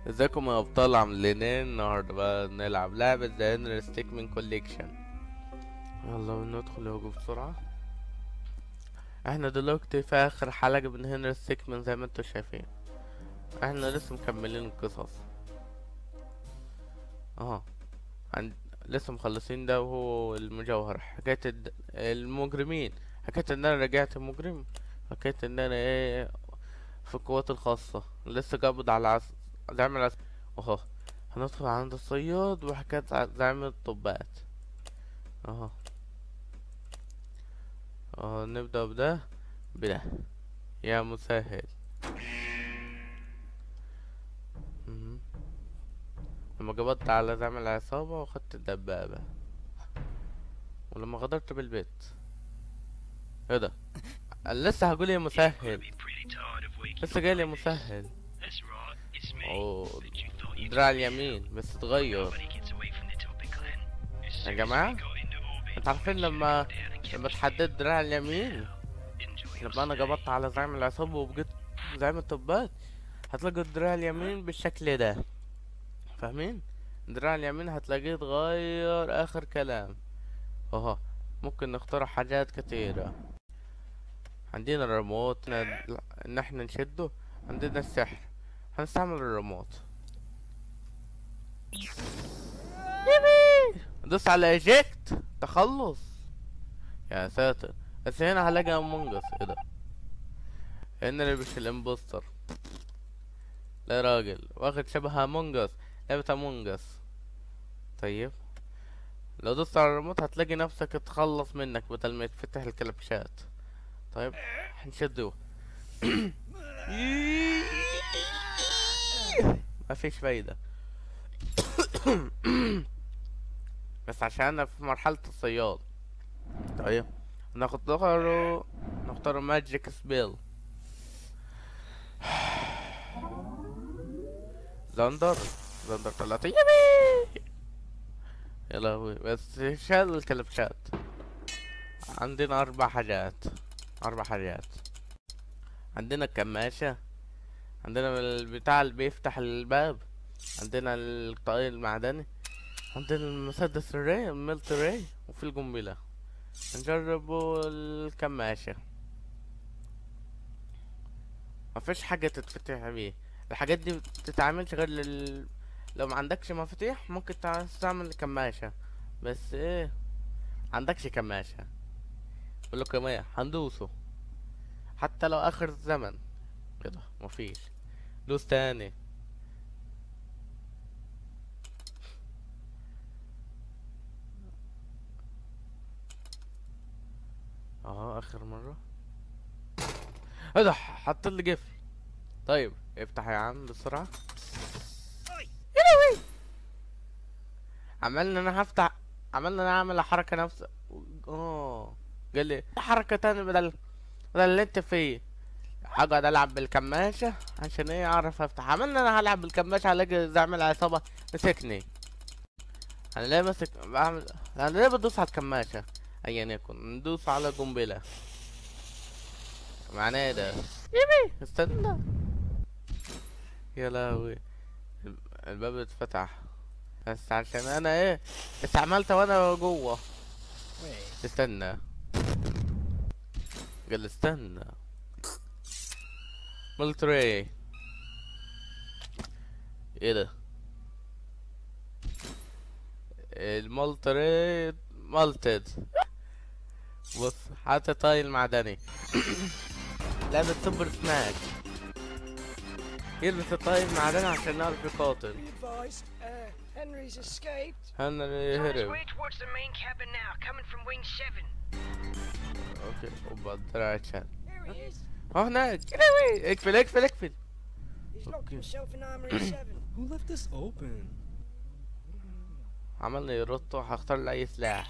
ازيكم يا ابطال عاملين ايه النهارده بقى نلعب لعبة ذا هنري ستيكمن كوليكشن يلا ندخل يا بسرعة احنا دلوقتي في اخر حلقة من هنري ستيكمن زي ما انتوا شايفين احنا لسه مكملين القصص اه عند... لسه مخلصين ده وهو المجوهر حكاية الد... المجرمين حكاية ان انا رجعت مجرم حكاية ان انا ايه في القوات الخاصة لسه قابض على عس... زعيم العس... اهو هندخل عند الصياد وحكاية ع- زعيم الطبات اهو اهو نبدأ بده بده يا مسهل مهم. لما قبضت على زعيم العصابة واخدت الدبابة ولما غدرت بالبيت ايه ده أنا لسه هقول يا مسهل لسه جاي لي مسهل اوه دراع اليمين بس اتغير يا جماعة انت عارفين لما لما اتحددت دراع اليمين لما انا قبضت على زعيم العصابة وبقيت زعيم الطبات هتلاقوا الدراع اليمين بالشكل ده فاهمين الدراع اليمين هتلاقيه اتغير اخر كلام اهو ممكن نختار حاجات كتيرة عندنا الريموت ن- ان احنا نشده عندنا السحر هنستعمل الريموت يبي دوس على ايجكت تخلص يا ساتر بس هنا هلاقي امونجس ايه ده هنا اللي مش الامبوستر لا يا راجل واخد شبه امونجس لعبة امونجس طيب لو دوست على الريموت هتلاقي نفسك تخلص منك بدل ما يتفتح الكلبشات طيب هنشده ما فيش فايدة بس عشان انا في مرحلة الصياد طيب ناخد نختار نختار ماجيك سبيل زندر زندر طلعت يبي يا لهوي بس شال الكلبشات عندنا اربع حاجات اربع حاجات عندنا الكماشة عندنا البتاع اللي بيفتح الباب عندنا الطاقية المعدني عندنا المسدس الري الميلت ري وفي القنبلة نجربوا الكماشة مفيش حاجة تتفتح بيه الحاجات دي بتتعملش غير لل... لو ما عندكش مفاتيح ممكن تستعمل كماشة بس ايه عندكش كماشة بقول لكم ايه هندوسه حتى لو اخر الزمن كده مفيش دوس تاني اه اخر مرة ايه ده حط لي قفل طيب افتح يا عم بسرعة يا لهوي عملنا انا هفتح عملنا انا اعمل الحركة نفس اه قال لي حركة تانية بدل بدل اللي انت فيه هقعد العب بالكماشة عشان ايه اعرف افتح عملنا انا هلعب بالكماشة هلاقي زعيم العصابة مسكني انا ليه ماسك بعمل انا ليه بدوس على الكماشة ايا يكن ندوس على قنبلة معناه ايه ده يبي استنى يا لهوي الب- الباب اتفتح بس عشان انا ايه استعملت وانا جوه استنى قال استنى ملتري ايه ده الملتري مالتد بص حتى طايل معدني لعبة سوبر سناك يلبس الطايل معدني عشان نعرف يقاتل Be advised, uh, Henry's escaped. هنري Thomas هرب we're towards the main cabin now, coming from wing 7. اوكي اوبا الدراع اتشال There he is. اه هناك كده اقفل اقفل اقفل He's locked Okay. himself in Armory 7. Who left this open? عملنا يرطو هختار لي اي سلاح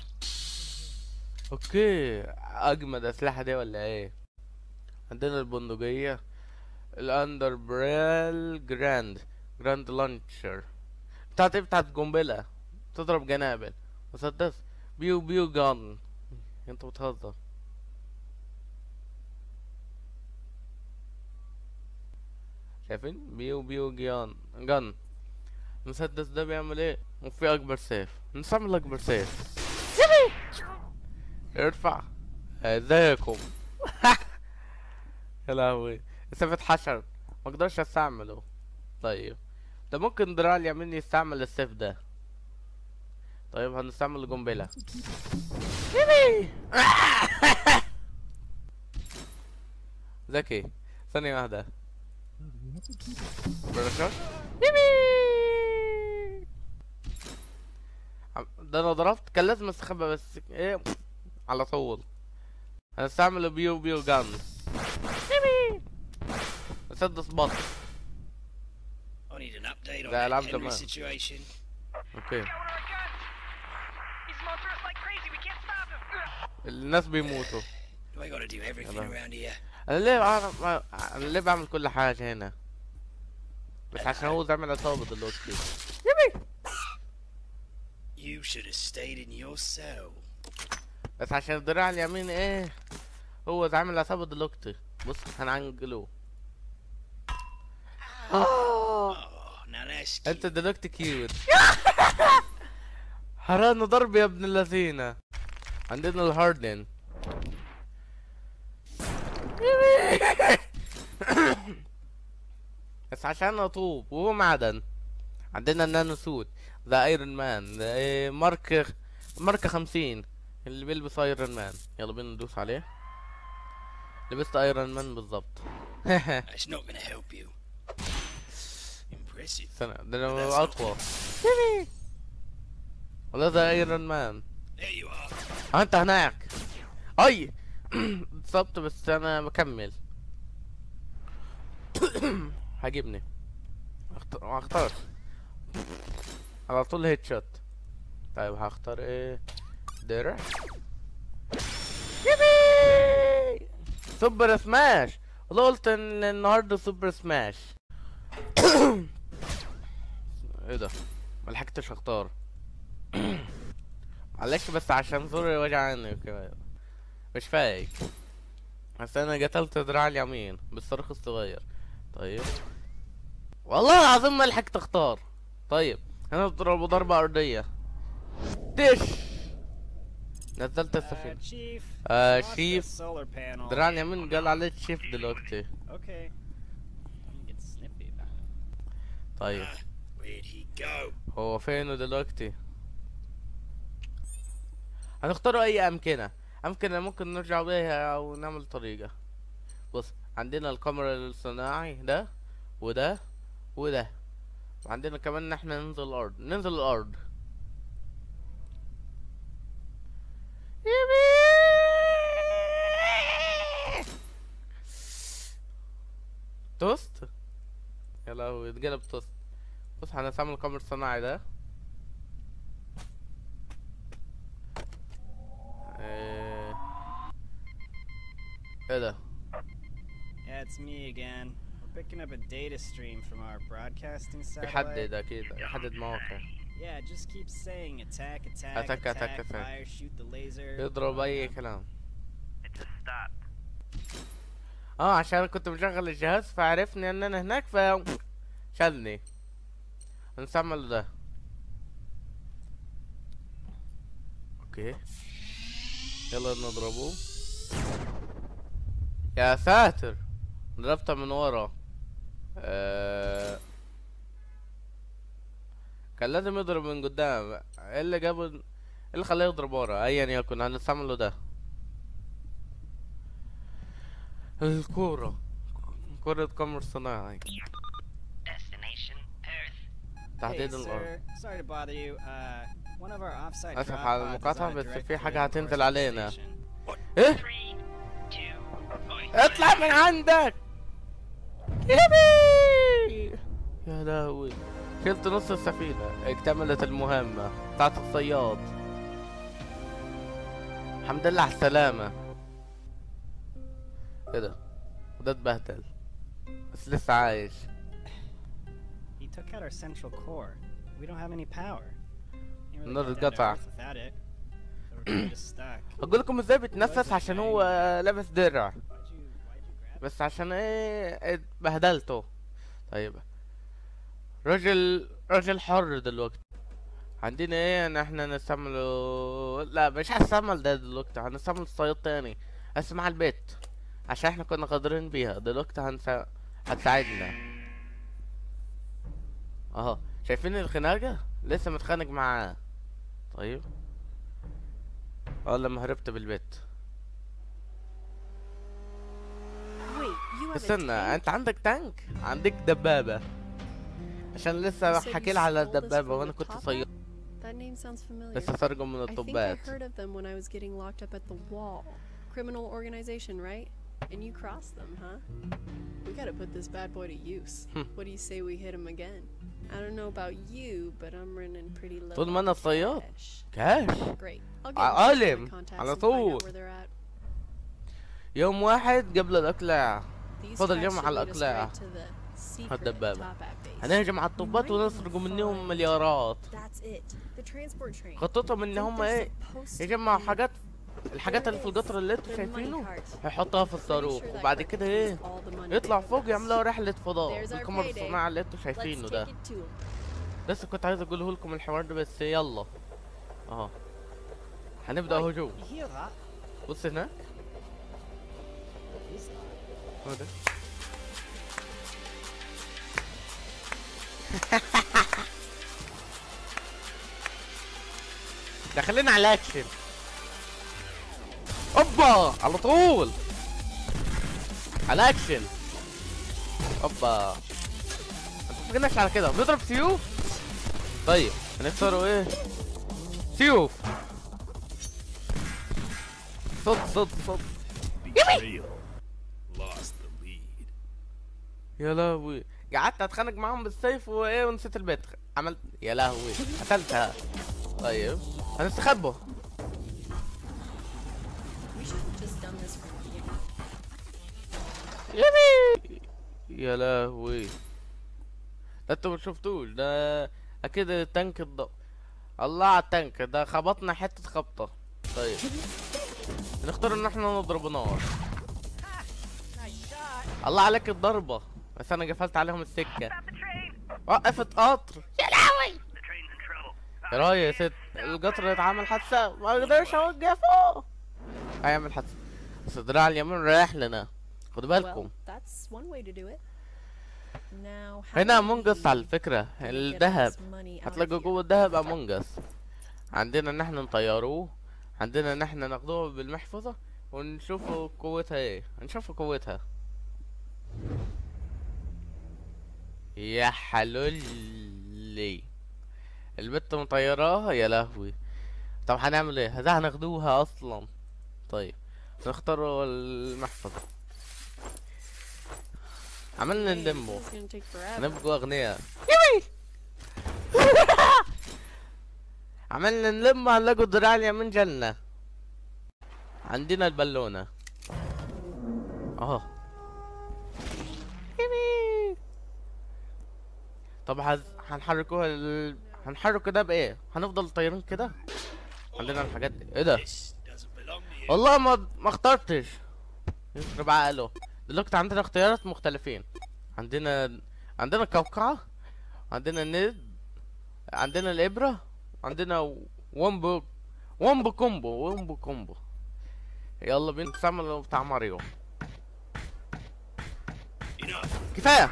اوكي اجمد اسلحه دي ولا ايه عندنا البندقيه الاندر بريل جراند جراند لانشر بتاعت ايه بتاعت قنبله تضرب جنابل مسدس بيو بيو جان انت بتهزر شايفين بيو بيو جيان جن المسدس ده بيعمل ايه وفي اكبر سيف نستعمل اكبر سيف ارفع ازيكم يا لهوي السيف اتحشر ما اقدرش استعمله طيب ده ممكن دراع اليمين يستعمل السيف ده طيب هنستعمل القنبلة يبي ذكي ثانية واحدة برشاش يبي عم- ده انا ضربت كان لازم استخبى بس ايه على طول هنستعمل بيو بيو جانز يبي مسدس بطل I need an update on لا، that العب Henry زمان. situation. اوكي Count our guns! He's after us like crazy, we can't stop him! الناس بيموتوا Do I gotta do everything Hello. around here? انا ليه بعرف انا ليه بعمل كل حاجة هنا بس عشان هو زعمل عصابة دلوقتي You should have stayed in your cell. بس عشان الدراع اليمين ايه هو زعمل عصابة دلوقتي بص هنعنقلوه Oh, now that's انت cute. دلوقتي كيوت حرام ضرب يا ابن اللذينة عندنا الهاردن بس عشان اطوب وهو معدن عندنا النانو سوت ذا ايرون مان ذا إيه، مارك ماركة خمسين اللي بيلبس ايرون مان يلا بينا ندوس عليه لبست ايرون مان بالظبط That's not gonna help you. Impressive. سنة ده That's أنا not اقوى والله ذا ايرون مان There you are. اه انت هناك اي اتصبت بس انا بكمل هجيبني اخت- هختار على طول هيد شوت طيب هختار ايه درع يبي سوبر سماش والله قلت ان النهارده سوبر سماش ايه ده ملحقتش اختار معلش بس عشان زوري وجعني وكده مش فايق بس انا قتلت دراع اليمين بالصاروخ الصغير طيب والله العظيم ما لحقت اختار طيب انا اضرب ضربة ارضية دش نزلت Uh, السفينة Chief. آه lost the شيف solar panel. دراع اليمين قال عليه شيف دلوقتي Okay. I'm get snippy about it. طيب Uh, where'd he go? هو فينه دلوقتي هنختاروا اي امكنة امكنة ممكن نرجع بيها او نعمل طريقة بص عندنا القمر الصناعي ده وده وده وعندنا كمان ان احنا ننزل الارض ننزل الارض يبي توست يا لهوي اتقلب توست بص هنستعمل القمر الصناعي ده ايه ايه ده Yeah, it's me again. We're picking up a data stream from our broadcasting satellite. يحدد اكيد يحدد مواقع Yeah, just keep saying attack, attack, Attack, attack, attack, attack. fire, shoot the laser. يضرب اي Yeah. كلام It's a stop. اه عشان كنت مشغل الجهاز فعرفني ان انا هناك ف شلني نستعمل ده اوكي يلا نضربه يا ساتر ضربته من ورا آه... كان لازم يضرب من قدام ايه اللي جابه ايه اللي خلاه يضرب ورا ايا يكن هنستعمله ده الكورة كرة قمر صناعي Destination Earth. Hey, تحديد الأرض sir, sorry to bother you. Uh, one of our offsite آسف drop على pods is المقاطعة، on a بس direct في حاجة link هتنزل to our علينا. station. ايه Three, two, one. اطلع من عندك يبي يا لهوي شلت نص السفينة اكتملت المهمة بتاعت الصياد الحمد لله على السلامة ايه ده وده اتبهدل بس لسه عايش He took out our central core. We don't have any power. Can't really النور get down to اتقطع. Earth without it. So we're kinda stuck. اقول لكم ازاي بتنفس عشان هو لابس درع Why'd you, why'd you grab بس عشان ايه اتبهدلته طيب راجل راجل حر دلوقتي عندنا ايه ان احنا نستعمله لا مش هنستعمل ده دلوقتي هنستعمل الصياد تاني بس مع البيت عشان احنا كنا قادرين بيها دلوقتي هنسا... هتساعدنا اهو شايفين الخناقة لسه متخانق معاه طيب اه لما هربت بالبيت Wait, you have a استنى tank? انت عندك تانك عندك دبابة عشان لسه So you حكي لي على stole this الدبابة from وانا the كنت top صياد hat? That name sounds familiar. لسه سرقوا من I think I الطبات heard of them when I was getting locked up at the wall. Criminal organization, right? And you crossed them, huh? We gotta put this bad boy to use. Hmm. what do you say we hit him again? I don't know about you, but I'm running pretty low. طول ما on انا صياد cash. كاش Great. I'll get عالم، in touch with my contacts على and find طول. out where they're at. يوم واحد قبل الاقلاع These فضل tracks يوم should على lead us الأقلاع. right to the secret الدبابة. top-hat base. هنهجم على الطبات might ونسرق even منهم find- مليارات That's it. The transport train. خطتهم ان Think هم they're ايه supposed to يجمعوا be- حاجات الحاجات اللي في القطر اللي انتوا شايفينه هيحطها في الصاروخ وبعد كده ايه يطلع فوق يعملوا رحلة فضاء There's our بالقمر payday. الصناعي اللي انتوا Let's شايفينه take ده it to 'em. لسه كنت عايز اقوله لكم الحوار ده بس يلا اهو هنبدأ هجوم You hear that? بص هناك What is that? هو ده دخلنا على الاكشن اوبا على طول على اكشن اوبا ما تفكرناش على كده بنضرب سيوف طيب هنختاروا ايه سيوف صد صد صد Betrayal. Lost the lead. يا لهوي قعدت اتخانق معاهم بالسيف وايه ونسيت البيت عملت يا لهوي قتلتها طيب هنستخبوا We should have just done this from the beginning. يبي يا لهوي ده انتوا ما شفتوش ده اكيد التانك الضوء الله على التانك ده خبطنا حتة خبطة طيب نختار ان احنا نضرب نار الله عليك الضربة بس انا قفلت عليهم السكة Stop the train! وقفت قطر يا لهوي The train's in trouble. يا راي يا ست القطر اتعمل حادثة ما اقدرش اوقفه هيعمل حادثة بس الدراع اليمين رايح لنا خدوا بالكم Well, that's one way to do it. Now, how هنا do امونجس we على الفكرة get all الذهب this money out of هتلاقوا here? جوه الذهب امونجس عندنا ان احنا نطيروه عندنا ان احنا ناخدوه بالمحفظة ونشوفوا قوتها ايه نشوفوا قوتها يا حلولي البت مطيراها يا لهوي طب هنعمل ايه ده هناخدوها اصلا طيب نختاروا المحفظة عملنا Man, ندمه this is gonna take forever. نبقوا اغنياء عملنا نلم هنلاقوا الدراع اليمين جالنا عندنا البالونة اهو يبي. طب هز- هنحركوها ال... هنحركوا ده بايه هنفضل طايرين كده عندنا الحاجات دي ايه ده This doesn't belong to you. والله ما ما اخترتش يخرب عقله دلوقتي عندنا اختيارات مختلفين عندنا عندنا القوقعة عندنا الند عندنا الإبرة عندنا ومبو ومبو كومبو ومبو كومبو يلا بينا نستعمل بتاع ماريو Enough. كفاية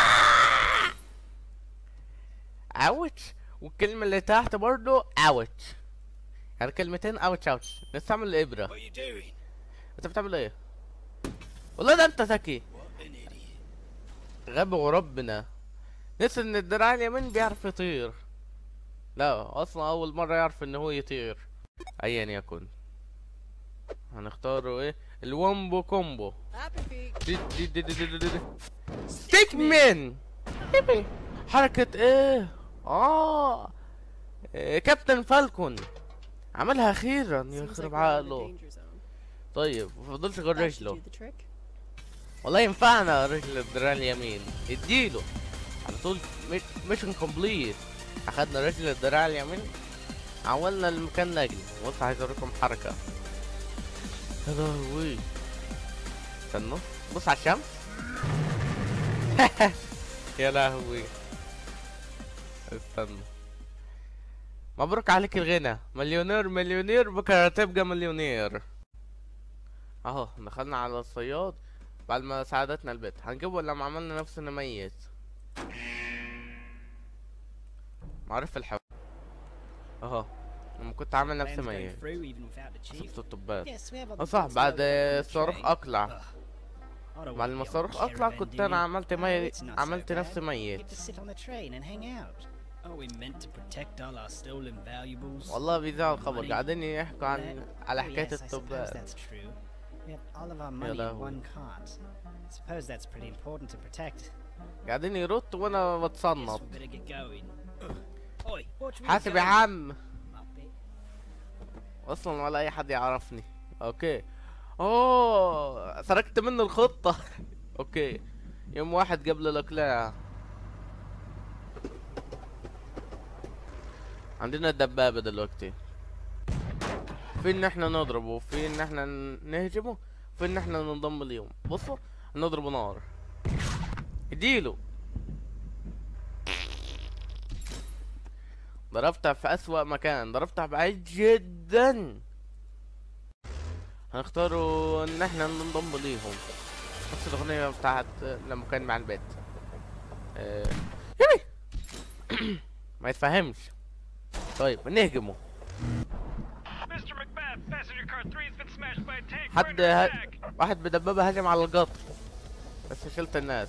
اوتش والكلمة اللي تحت برضو اوتش يعني كلمتين اوتش اوتش نستعمل الإبرة What are you doing? انت بتعمل ايه والله ده انت ذكي What an idiot. غبي وربنا نسي ان الدراع اليمين بيعرف يطير لا اصلا اول مرة يعرف ان هو يطير ايا يكن هنختاره ايه الومبو كومبو Happy feet. دي دي دي دي دي دي دي. ستيك مان يبي. حركة ايه اه إيه، كابتن فالكون عملها اخيرا Seems يخرب like we're in a عقله danger zone. طيب مفضلش غير That should رجله do the trick. والله ينفعنا رجل الدراع اليمين اديله على طول ميشن كومبليت اخدنا رجل الدراع اليمين عولنا المكان نجري بص عايز اوريكم حركة يا لهوي استنوا بص على الشمس يا لهوي استنى مبروك عليك الغنى مليونير مليونير بكره تبقى مليونير اهو دخلنا على الصياد بعد ما ساعدتنا البيت هنجيب ولا ما عملنا نفسنا ميت معرف الحو اهو لما كنت عامل نفسي Plans going ميت through even without the chief. شفت الطبات Yes, we have اه other صح things بعد loaded on the الصاروخ train. اقلع Ugh. I don't بعد want ما the old الصاروخ اقلع caravan, كنت do انا you? عملت Oh, مي it's not so عملت bad. نفسي We ميت get to sit on the train and hang out. Oh, we meant to protect all our stolen valuables. والله بيذاعوا الخبر Money. قاعدين يحكوا عن That- على oh, حكاية yes, I suppose الطبات that's true. We have all of our money in لهوي. one cart. Suppose that's pretty important to protect. قاعدين يرد وانا Guess بتصنط we better get going. Oi, watch me حاسب go, يا عم muppet. اصلا ولا اي حد يعرفني اوكي اوه سرقت منه الخطة اوكي يوم واحد قبل الاقلاع عندنا الدبابة دلوقتي في ان احنا نضربه في ان احنا نهجمه في ان احنا ننضم اليوم بصوا نضربه نار اديله ضربتها في اسوأ مكان ضربتها بعيد جدا هنختاروا ان احنا ننضم ليهم نفس الاغنية بتاعت لما كان مع البيت آه، يبي ما يتفهمش طيب نهجمه Mr. Macbeth, passenger car 3 has been smashed by a tank. We're حد under ه... attack. واحد بدبابة هجم على القطر بس شلت الناس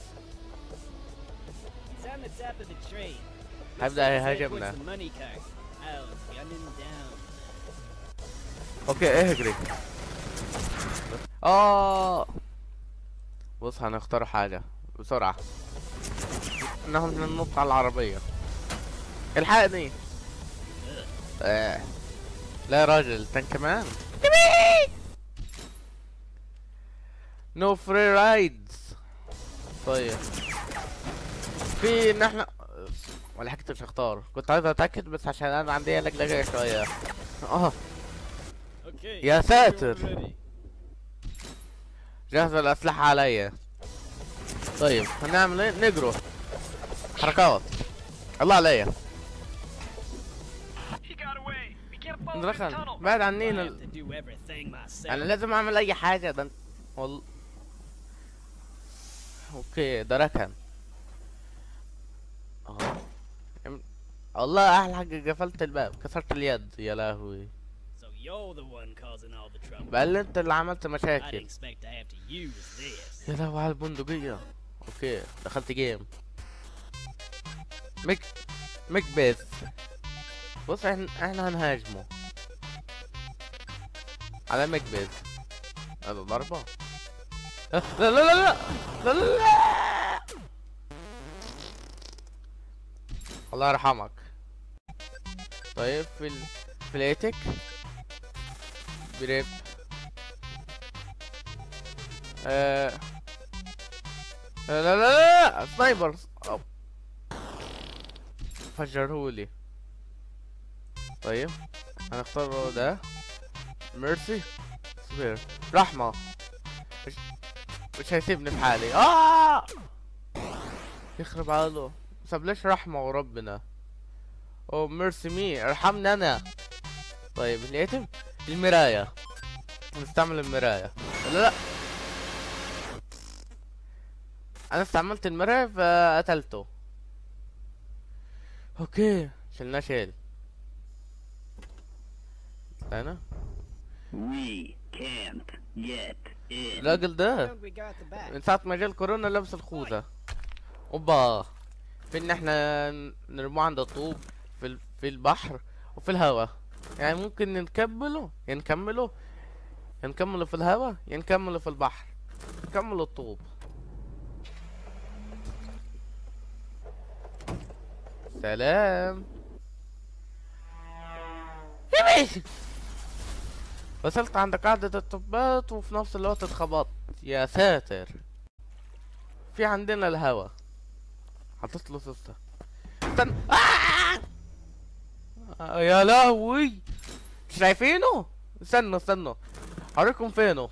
He's on the top of the train. هيبدأ Head towards يهاجمنا the money cart. I'll gun him down. اوكي اهجري اه بص هنختار حاجة بسرعة انهم ننط على العربية الحقني آه. لا يا راجل تن كمان نو فري رايدز طيب في ان احنا ولا حكيت اختار كنت عايز اتاكد بس عشان انا عندي لجلجه شويه اه Okay. يا ساتر we're ready. جهز الأسلحة عليا طيب هنعمل ايه نجرو حركات الله عليا He got away. We can't follow him in the ندخل tunnel. بعد I عنينا have to do everything myself. انا لازم اعمل اي حاجة ده وال... اوكي ده ركن اهو ام- والله احلى حاجة قفلت الباب كسرت اليد يا لهوي So you're the one causing all the trouble. بقى اللي انت اللي عملت I'd مشاكل expect to have to use this. يا لهوي على البندقية اوكي دخلت جيم ميك ميك بيس بص احنا احنا هنهاجمه على ميك بيس هذا ضربة لا لا لا لا لا لا لا الله يرحمك طيب في ال... في الايتك بريب آه... لا لا لا لا سنايبر أو. فجرهولي طيب هنختار ده ميرسي صبر رحمة مش مش هيسيبني في حالي آه يخرب عقله سابليش رحمة وربنا او ميرسي مي ارحمني انا طيب اليتم المراية نستعمل المراية لا لا انا استعملت المراية فقتلته اوكي شلنا شيل انا We can't get in. الراجل ده Don't we go at the back? من ساعة ما جه الكورونا لابس الخوذة اوبا في ان احنا نرموه عند الطوب في ال- في البحر وفي الهواء يعني ممكن نكمله يا نكمله يا نكمله في الهواء يا نكمله في البحر نكمل الطوب سلام يمي وصلت عند قاعدة الطبات وفي نفس الوقت اتخبطت يا ساتر في عندنا الهوا حطيت له سوسته استنى آه! آه يا لهوي شايفينه استنوا استنوا هوريكم فينه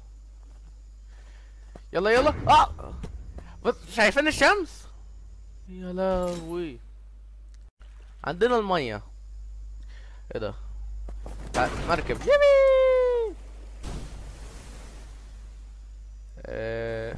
يلا يلا اه بص شايفين الشمس يا لهوي عندنا المية ايه ده تع- مركب يبي آه.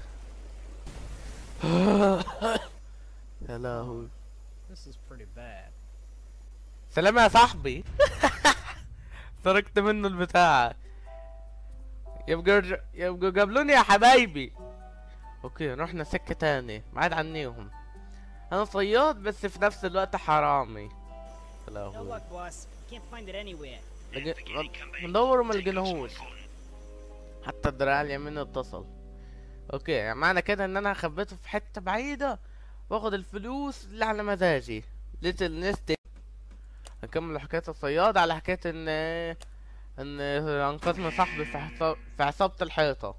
يا لهوي This is pretty bad. سلام يا صاحبي سرقت منه البتاع يبقى رج... يبقى قابلوني يا حبايبي اوكي رحنا سكة تاني بعيد عنيهم انا صياد بس في نفس الوقت حرامي يا No لهوي luck, boss. Can't find it anywhere. لقي... بندور وما لقيناهوش حتى الدراع اليمين اتصل اوكي يعني معنى كده ان انا خبيته في حتة بعيدة واخد الفلوس اللي على مزاجي ليتل نست هنكمل حكاية الصياد على حكاية ان ان انقذنا صاحبي في حصا- في عصابة الحيطة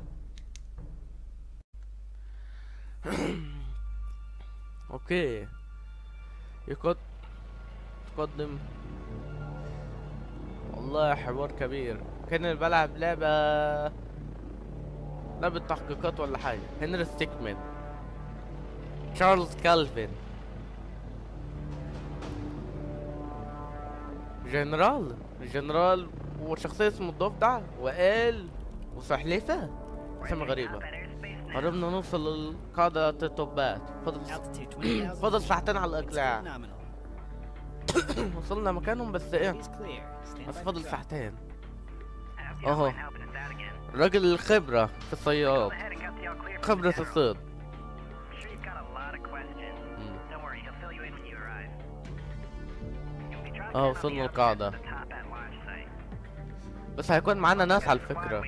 اوكي يقد تقدم والله حوار كبير كان بلعب لعبة لعبة تحقيقات ولا حاجة هنري ستيكمان تشارلز كالفين جنرال جنرال وشخصية اسمه الضفدع وقال وسحلفة اسم غريبة قربنا نوصل لقاعدة التوبات فضل Altitude 20,000 فضل feet. ساعتين على It's الإقلاع phenomenal. وصلنا مكانهم بس ايه It's clear. Stand بس by for فضل drop. ساعتين اهو راجل الخبرة في الصياد خبرة الصيد مم. اه وصلنا القاعدة بس هيكون معانا ناس على الفكرة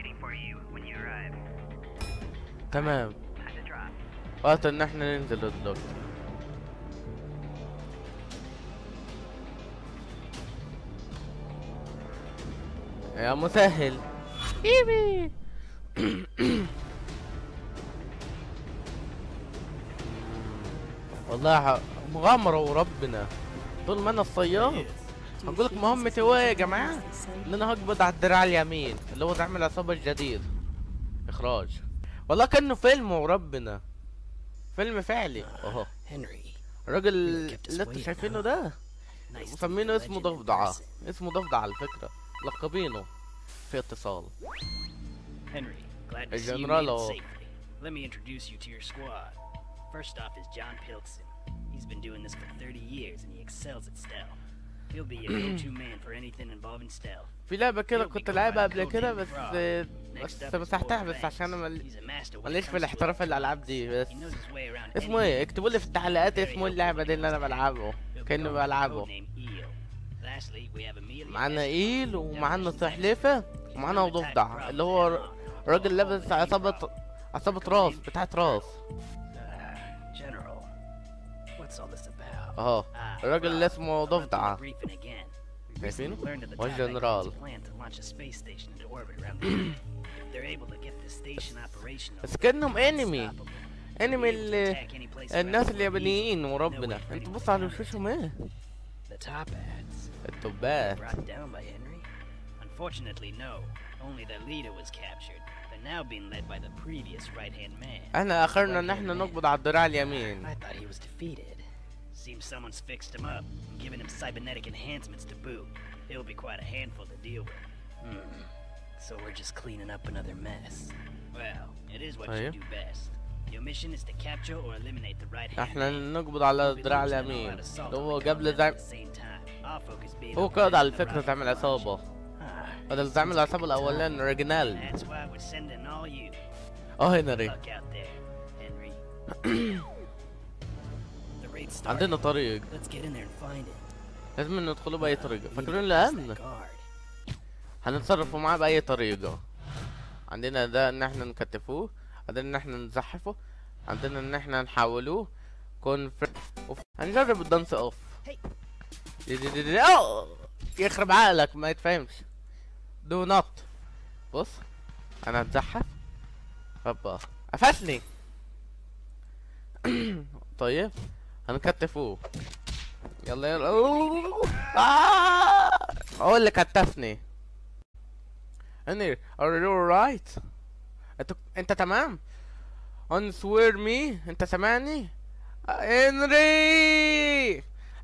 تمام وقت ان احنا ننزل دلوقتي يا مسهل ايبي والله ح- مغامرة وربنا طول ما انا الصياد هقول لك مهمتي هو ايه يا جماعة ان انا هقبض على الدراع اليمين اللي هو زعيم العصابة الجديد اخراج والله كانه فيلم وربنا فيلم فعلي اهو Henry. الراجل kept us اللي انتوا waiting, شايفينه huh? ده Nice to meet مسمينه the اسمه legend in ضفدعة person. اسمه ضفدع على فكرة لقبينه في اتصال Henry, glad to Hey, see you General, made it oh. safely. Let me introduce you to your squad. First off is John Pilkson. He's been doing this for 30 years and he excels at stealth. He'll be your go-to man for anything involving stealth. في لعبة كده He'll be كنت going لعبها by the قبل كده codename بس Frog. بس Next up is مسحتها Paul بس عشان انا Banks. مل- He's a master when it ماليش في comes to الاحتراف في electronics. الالعاب دي بس He knows his way around اسمه any ايه room. اكتبوا لي في التعليقات Very اسمه helpful اللعبة when دي it اللي انا comes to بلعبه He'll be كأني going by the بلعبه codename Eel. Lastly, we have Amelia معانا Estes. ايل ومعانا Demolition سحلفة He's ومعانا one of the type of ضفدع problems اللي that هو unlock. راجل لابس Called عصابة Frog. عصابة راس بتاعت راس Uh, General, what's all this about? اهو Ah, الراجل اللي Frog. اسمه I'll run through ضفدع the briefing again. We شايفينه؟ recently learned of the هو Top الجنرال. Executive's plan to launch a space station into orbit around the Earth. If they're able to get this station operational, بس كأنهم انمي unstoppable. انمي They'll be able to اللي attack any place الناس around the world اليابانيين easily. وربنا No way for انتوا anyone بصوا على to counter وشوشهم ايه it. The top ads. التوبات Brought down by Henry? Unfortunately, no. Only the leader was captured. They're now being led by the previous right-hand man. احنا اخرنا ان Right-hand احنا man. نقبض على الدراع اليمين I thought he was defeated. Seems someone's fixed him up and given him cybernetic enhancements to boot. He'll be quite a handful to deal with. Hmm. So we're just cleaning up another mess. Well, it is what you أيوه. do best. Your mission is to capture or eliminate the right hand احنا man. نقبض على We'll be الدراع launching an اليمين all-out assault اللي on هو the قبل continent زعيم at the same time. Our focus being هو on قائد على preventing the فكرة rocket زعيم launch. العصابة Ah, هذا زعيم seems like العصابة a good الاولاني time. اوريجينال That's why we're sending all you. اه هنري Luck out there, Henry. the raid started. عندنا طريق Let's get in there and find it. لازم ندخله بأي طريقة Need to فاكرين pass الأمن that guard. هنتصرفوا معاه بأي طريقة عندنا ده ان احنا نكتفوه عندنا ان احنا نزحفه عندنا ان احنا نحولوه كون فر... أوف. هنجرب الدانس اوف Hey. دي دي دي دي أوه! يخرب عقلك ما يتفهمش دو نوت بص انا هتزحف هوبا قفشني طيب هنكتفوه يلا يلا آه! هو اللي كتفني اني are you right انت انت تمام unswear me انت سامعني هنري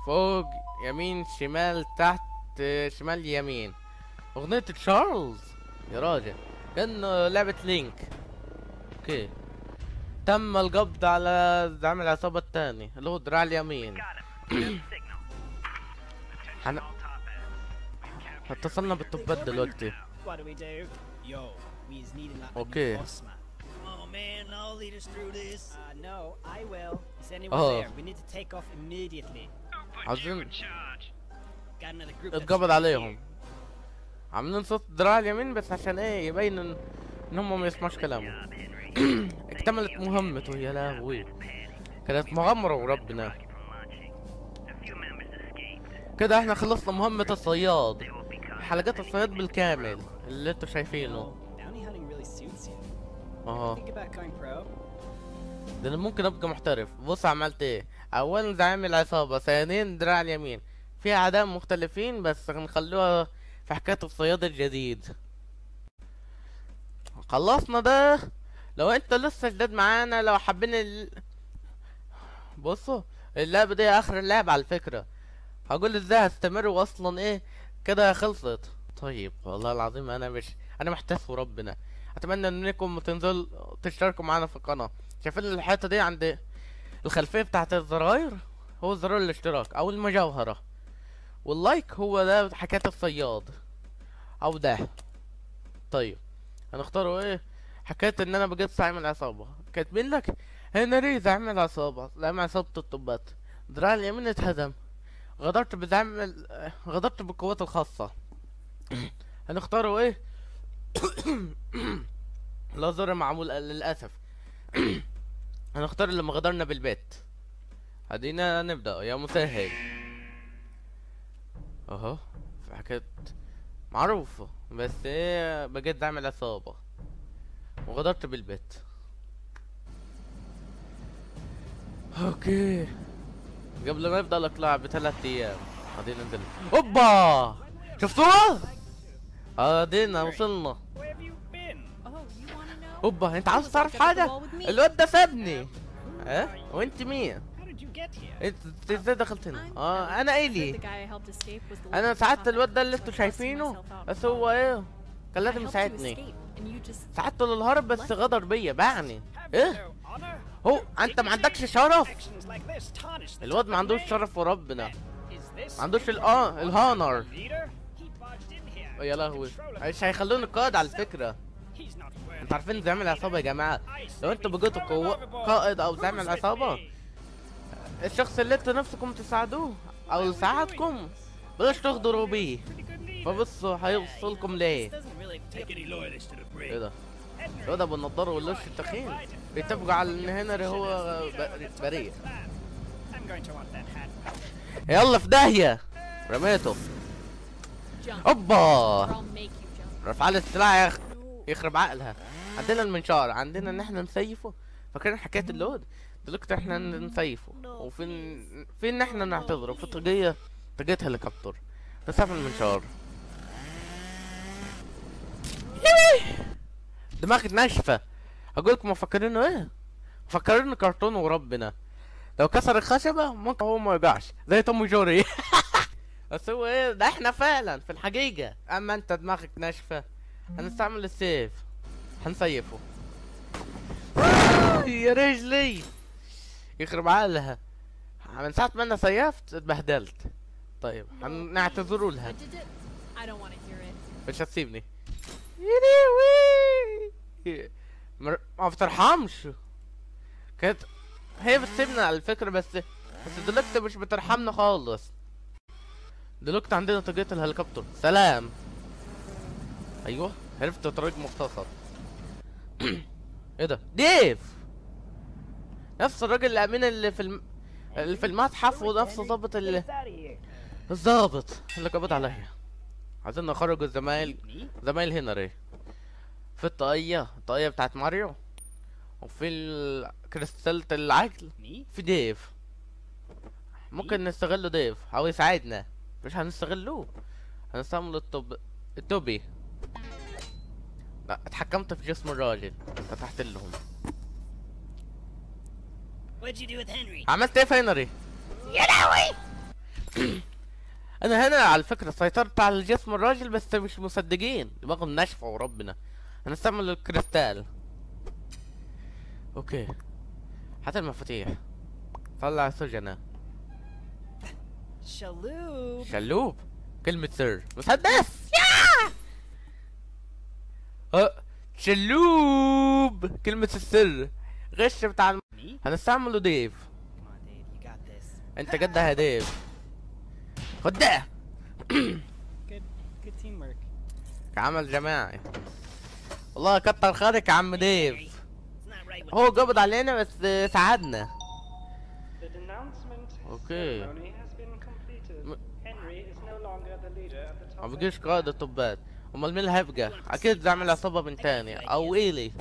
فوق يمين شمال تحت آه، شمال يمين اغنية تشارلز يا راجل كأنه لعبة لينك اوكي تم القبض على زعيم العصابة الثاني اللي هو الدراع اليمين هن... اتصلنا بالطبات دلوقتي What do we do? Yo, we is needing like Okay. a new boss man. Come on, man, I'll lead us through this. Uh, no, I will. Is anyone Oh. there? We need to take off immediately. عاوزين Got another group. that's اتقبض shooting عليهم here. عاملين صوت الدراع اليمين بس عشان ايه يبين ان ان هم ما يسمعوش كلامه اكتملت مهمته يا لهوي كانت مغامرة وربنا كده احنا خلصنا مهمة الصياد حلقات الصياد بالكامل اللي انتوا شايفينه Bounty hunting really suits you. اه Think about going pro. ده انا ممكن ابقى محترف بص عملت ايه اولا زعيم العصابة ثانيا دراع اليمين في اعداء مختلفين بس هنخلوها في حكاية الصياد الجديد خلصنا ده لو انت لسه جديد معانا لو حابين ال... بصوا اللعبة دي اخر اللعبة على فكرة هقول ازاي هستمر واصلا ايه كده خلصت طيب والله العظيم انا مش انا محتاس وربنا اتمنى انكم تنزل تشتركوا معانا في القناة شايفين الحتة دي عند الخلفية بتاعت الزراير هو زرار الاشتراك او المجوهرة واللايك هو ده حكاية الصياد او ده طيب هنختاروا ايه حكاية ان انا بقيت زعيم العصابة كاتبين لك هنري زعيم العصابة زعيم عصابة الطبات دراع اليمين اتهدم غدرت بزعيم ال- غدرت بالقوات الخاصة هنختاروا ايه لا زر معمول للأسف هنختار اللي ما غدرنا بالبيت ادينا نبدأ يا مسهل اهو في حكاية معروفة بس ايه بقيت دعم العصابة وغدرت بالبيت اوكي قبل ما يبدأ الاقلاع بثلاث ايام ادينا ننزل اوبا شفتوها؟ ادينا وصلنا Where have you been? Oh, you wanna know? اوبا انت I عاوز was تعرف locked up at the حاجة؟ wall with me. الواد ده سابني ها؟ وانت مين؟ How did you get here? انت انت ازاي دخلت هنا؟ I'm اه Alex. انا The ايلي guy I helped escape was the انا local ساعدت cop الواد ده اللي so I انتوا busted شايفينه myself out. بس هو ايه؟ كان I لازم helped you يساعدني escape, and you just ساعدته للهرب بس غدر بيا باعني Have ايه؟ no honor? هو انت ما عندكش شرف؟ Actions like this tarnish the الواد ما top of عندوش the name. شرف وربنا Is this ما عندوش Mr. الاه Walker, الهانر leader? He barged in here, يا took لهوي control of مش the هيخلوني company قائد على himself. فكرة He's not worthy انتوا عارفين of زعيم being العصابة يا leader. جماعة I لو say انتوا we بقيتوا throw him قوة overboard. قائد او زعيم Who's with العصابة me? الشخص اللي انتوا نفسكم تساعدوه او يساعدكم بلاش تغدروا بيه Pretty good leader. فبصوا هيوصلكم ليه This doesn't really Take any loyalists to the brig. ايه ده الواد ابو النضاره والوش التخين بيتفقوا على ان هنري هو ب- بريء I'm going to want that hat. يلا في داهيه رميته jump, اوبا or I'll make you jump. رفع لي السلاح يخ... No. يخرب عقلها عندنا المنشار عندنا ان احنا نسيفه فاكرين حكايه اللود دلوقتي احنا ن- نسيفه وفي ن- في ان احنا نعتذره في طاقيه طاقيه هليكوبتر نسافر المنشار يوي! دماغي ناشفه اقول لكم مفكرينه ايه مفكرينه كرتون وربنا لو كسر الخشبه ممكن هو ما يقعش زي توم جوري بس هو ايه ده احنا فعلا في الحقيقه اما انت دماغك ناشفه هنستعمل السيف هنسيفه يا رجلي يخرب عقلها من ساعة ما انا سيفت اتبهدلت طيب هنعتذروا لها I did it. I don't want to hear it. مش هتسيبني يليوي مر... ما بترحمش كانت هي بتسيبنا على الفكرة بس بس دلوقتي مش بترحمنا خالص دلوقتي عندنا طاقية الهليكوبتر سلام ايوه عرفت طريق مختصر ايه ده ديف نفس الراجل الامين اللي في الم... اللي في المتحف ونفس ضابط اللي الضابط اللي قبض عليا عايزين نخرج الزمايل زمايل هنري في الطاقية الطاقية بتاعت ماريو وفي الكريستالة العقل Me? في ديف ممكن نستغله ديف او يساعدنا مش هنستغلوه هنستعمل الطب التوبي لا اتحكمت في جسم الراجل فتحت لهم What'd you do with Henry? عملت ايه في هنري انا هنا على فكرة سيطرت على الجسم الراجل بس مش مصدقين دماغهم ناشفة وربنا هنستعمل الكريستال اوكي هات المفاتيح طلع سجنة Shaloub! شلوب كلمة سر مسدس يا اه شلوب كلمة السر غش بتاع الم... Me? هنستعمله ديف Come on, Dave, you got this. انت جدها يا ديف خد ده Good, good teamwork. كعمل جماعي والله كتر خيرك يا عم ديف It's not right what هو قبض علينا بس ساعدنا The denouncement Okay. ceremony has been completed. M- Henry is no longer the leader of the ما top. بقيش قائد الطبات امال مين اللي هيبقى اكيد زعمل عصابة من تاني او ايلي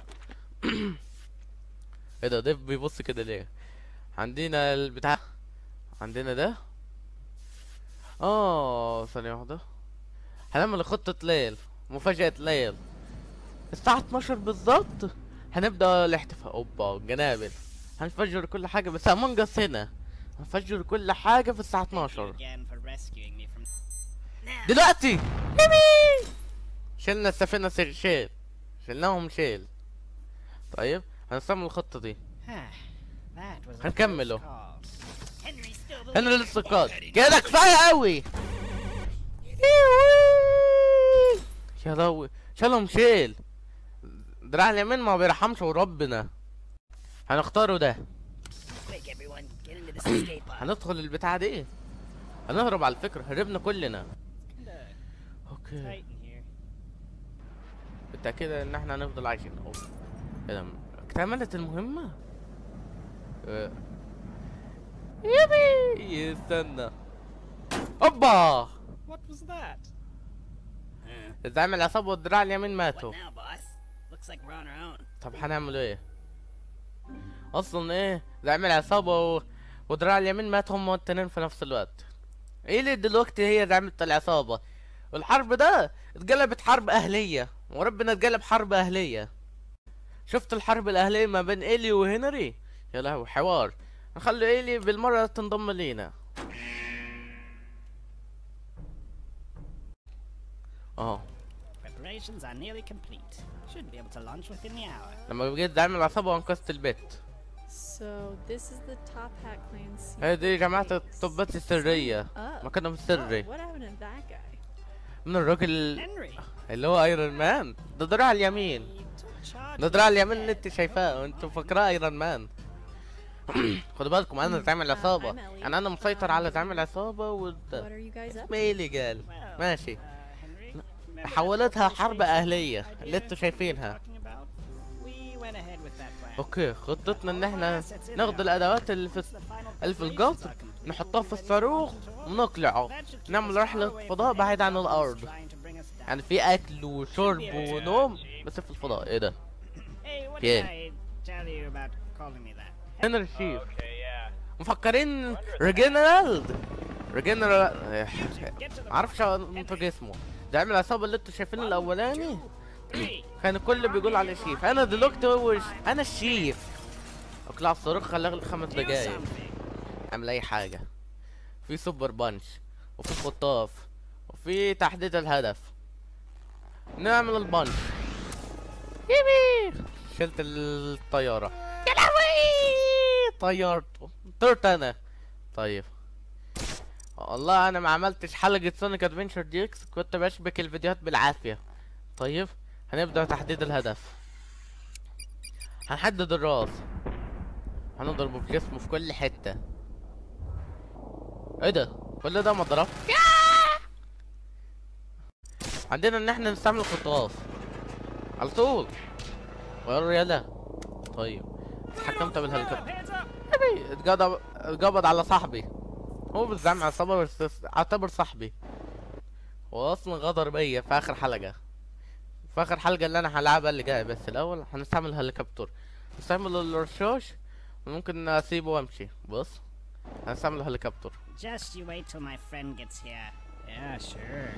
ايه ده ديف بيبص كده ليه عندنا البتاع عندنا ده اه ثانية واحدة هنعمل خطة ليل مفاجأة ليل الساعة 12 بالظبط هنبدأ الاحتفال اوبا جنابل هنفجر كل حاجة بس امونج اس هنا هنفجر كل حاجة في الساعة 12 again for rescuing me from دلوقتي يمي شلنا السفينة سير شيل شلناهم شيل طيب هنستعمل الخطة دي that was a هنكمله. close call. Henry still the انا لسه قاد كده كفاية قوي يا لهوي شالهم شيل دراع اليمين ما بيرحمش وربنا هنختاره ده Quick, everyone, get into this escape pod. هندخل البتاع دي هنهرب على فكرة هربنا كلنا Kinda اوكي tight in here. بالتأكيد ان احنا هنفضل عايشين اوف ايه ده اكتملت المهمة اه. يبي استنى اوبا What was that? الزعيم العصابة والدراع اليمين What ماتوا now, boss? Looks like we're on our own. طب هنعمل ايه اصلا ايه زعيم العصابة و... ودراع اليمين ماتوا هما التنين في نفس الوقت ايه اللي دلوقتي هي زعيمة العصابة والحرب ده اتقلبت حرب اهلية وربنا اتقلب حرب اهلية شفت الحرب الاهلية ما بين ايلي وهنري يا لهوي حوار نخلي ايلي بالمرة تنضم لينا اه Preparations are nearly complete. Should be able to launch within the hour. لما بقيت زعيم العصابة وانقذت البيت So this is the Top Hat Clan's هي دي secret جماعة base. الطبات السرية Up. مكانهم Oh, السري what happened to that guy? من الراجل Henry! اللي هو ايرون مان ده دراع اليمين You took charge. ده دراع اليمين اللي انت شايفاه وانت فاكراه ايرون مان خدوا بالكم انا زعيم العصابة I'm Ellie. يعني انا مسيطر على زعيم العصابة What وده are you guys up? ميلي قال Well, ماشي uh, Henry, remember that حولتها whole حرب space أهلية idea اللي انتوا we were شايفينها talking about? We went ahead with that plan. اوكي خطتنا ان احنا Assets in ناخد now. الادوات اللي في Once the final اللي في preparations القطر are complete, نحطها we'll في be ready to الصاروخ launch into orbit. ونقلعه That should keep نعمل us far رحلة away from فضاء any بعيد عن problems الأرض trying to bring us down. يعني في أكل وشرب ونوم بس في الفضاء ايه ده Hey, what Yeah. did I tell you about calling me that? هنا الشيف Okay, yeah. مفكرين ريجينالد ريجينالد Get to the معرفش انطق اسمه زعيم العصابة اللي انتوا شايفينه الاولاني three. كان الكل بيقول على الشيف انا دلوقتي هو الش- انا الشيف اقلع الصاروخ خليه خمس Do دقايق something. اعمل اي حاجة في سوبر بانش وفي خطاف وفي تحديد الهدف نعمل البانش يبي شلت الطيارة يا لهوي طيرته طرت انا طيب والله انا ما عملتش حلقة سونيك ادفنشر دي اكس كنت بشبك الفيديوهات بالعافية طيب هنبدأ تحديد الهدف هنحدد الراس هنضربه بجسمه في كل حتة ايه ده كل ده مضرب عندنا ان احنا نستعمل خطاف على طول غير يلا طيب اتحكمت بالهليكوبتر Hands up! أبي، اتقبض اتقبض على صاحبي هو بالزعم عصابة بس اعتبر صاحبي هو اصلا غدر بيا في اخر حلقة في اخر حلقة اللي انا هلعبها اللي جاية بس الاول هنستعمل هليكوبتر نستعمل الرشاش وممكن اسيبه وامشي بص هنستعمل هليكوبتر Just you wait till my friend gets here. Yeah, sure.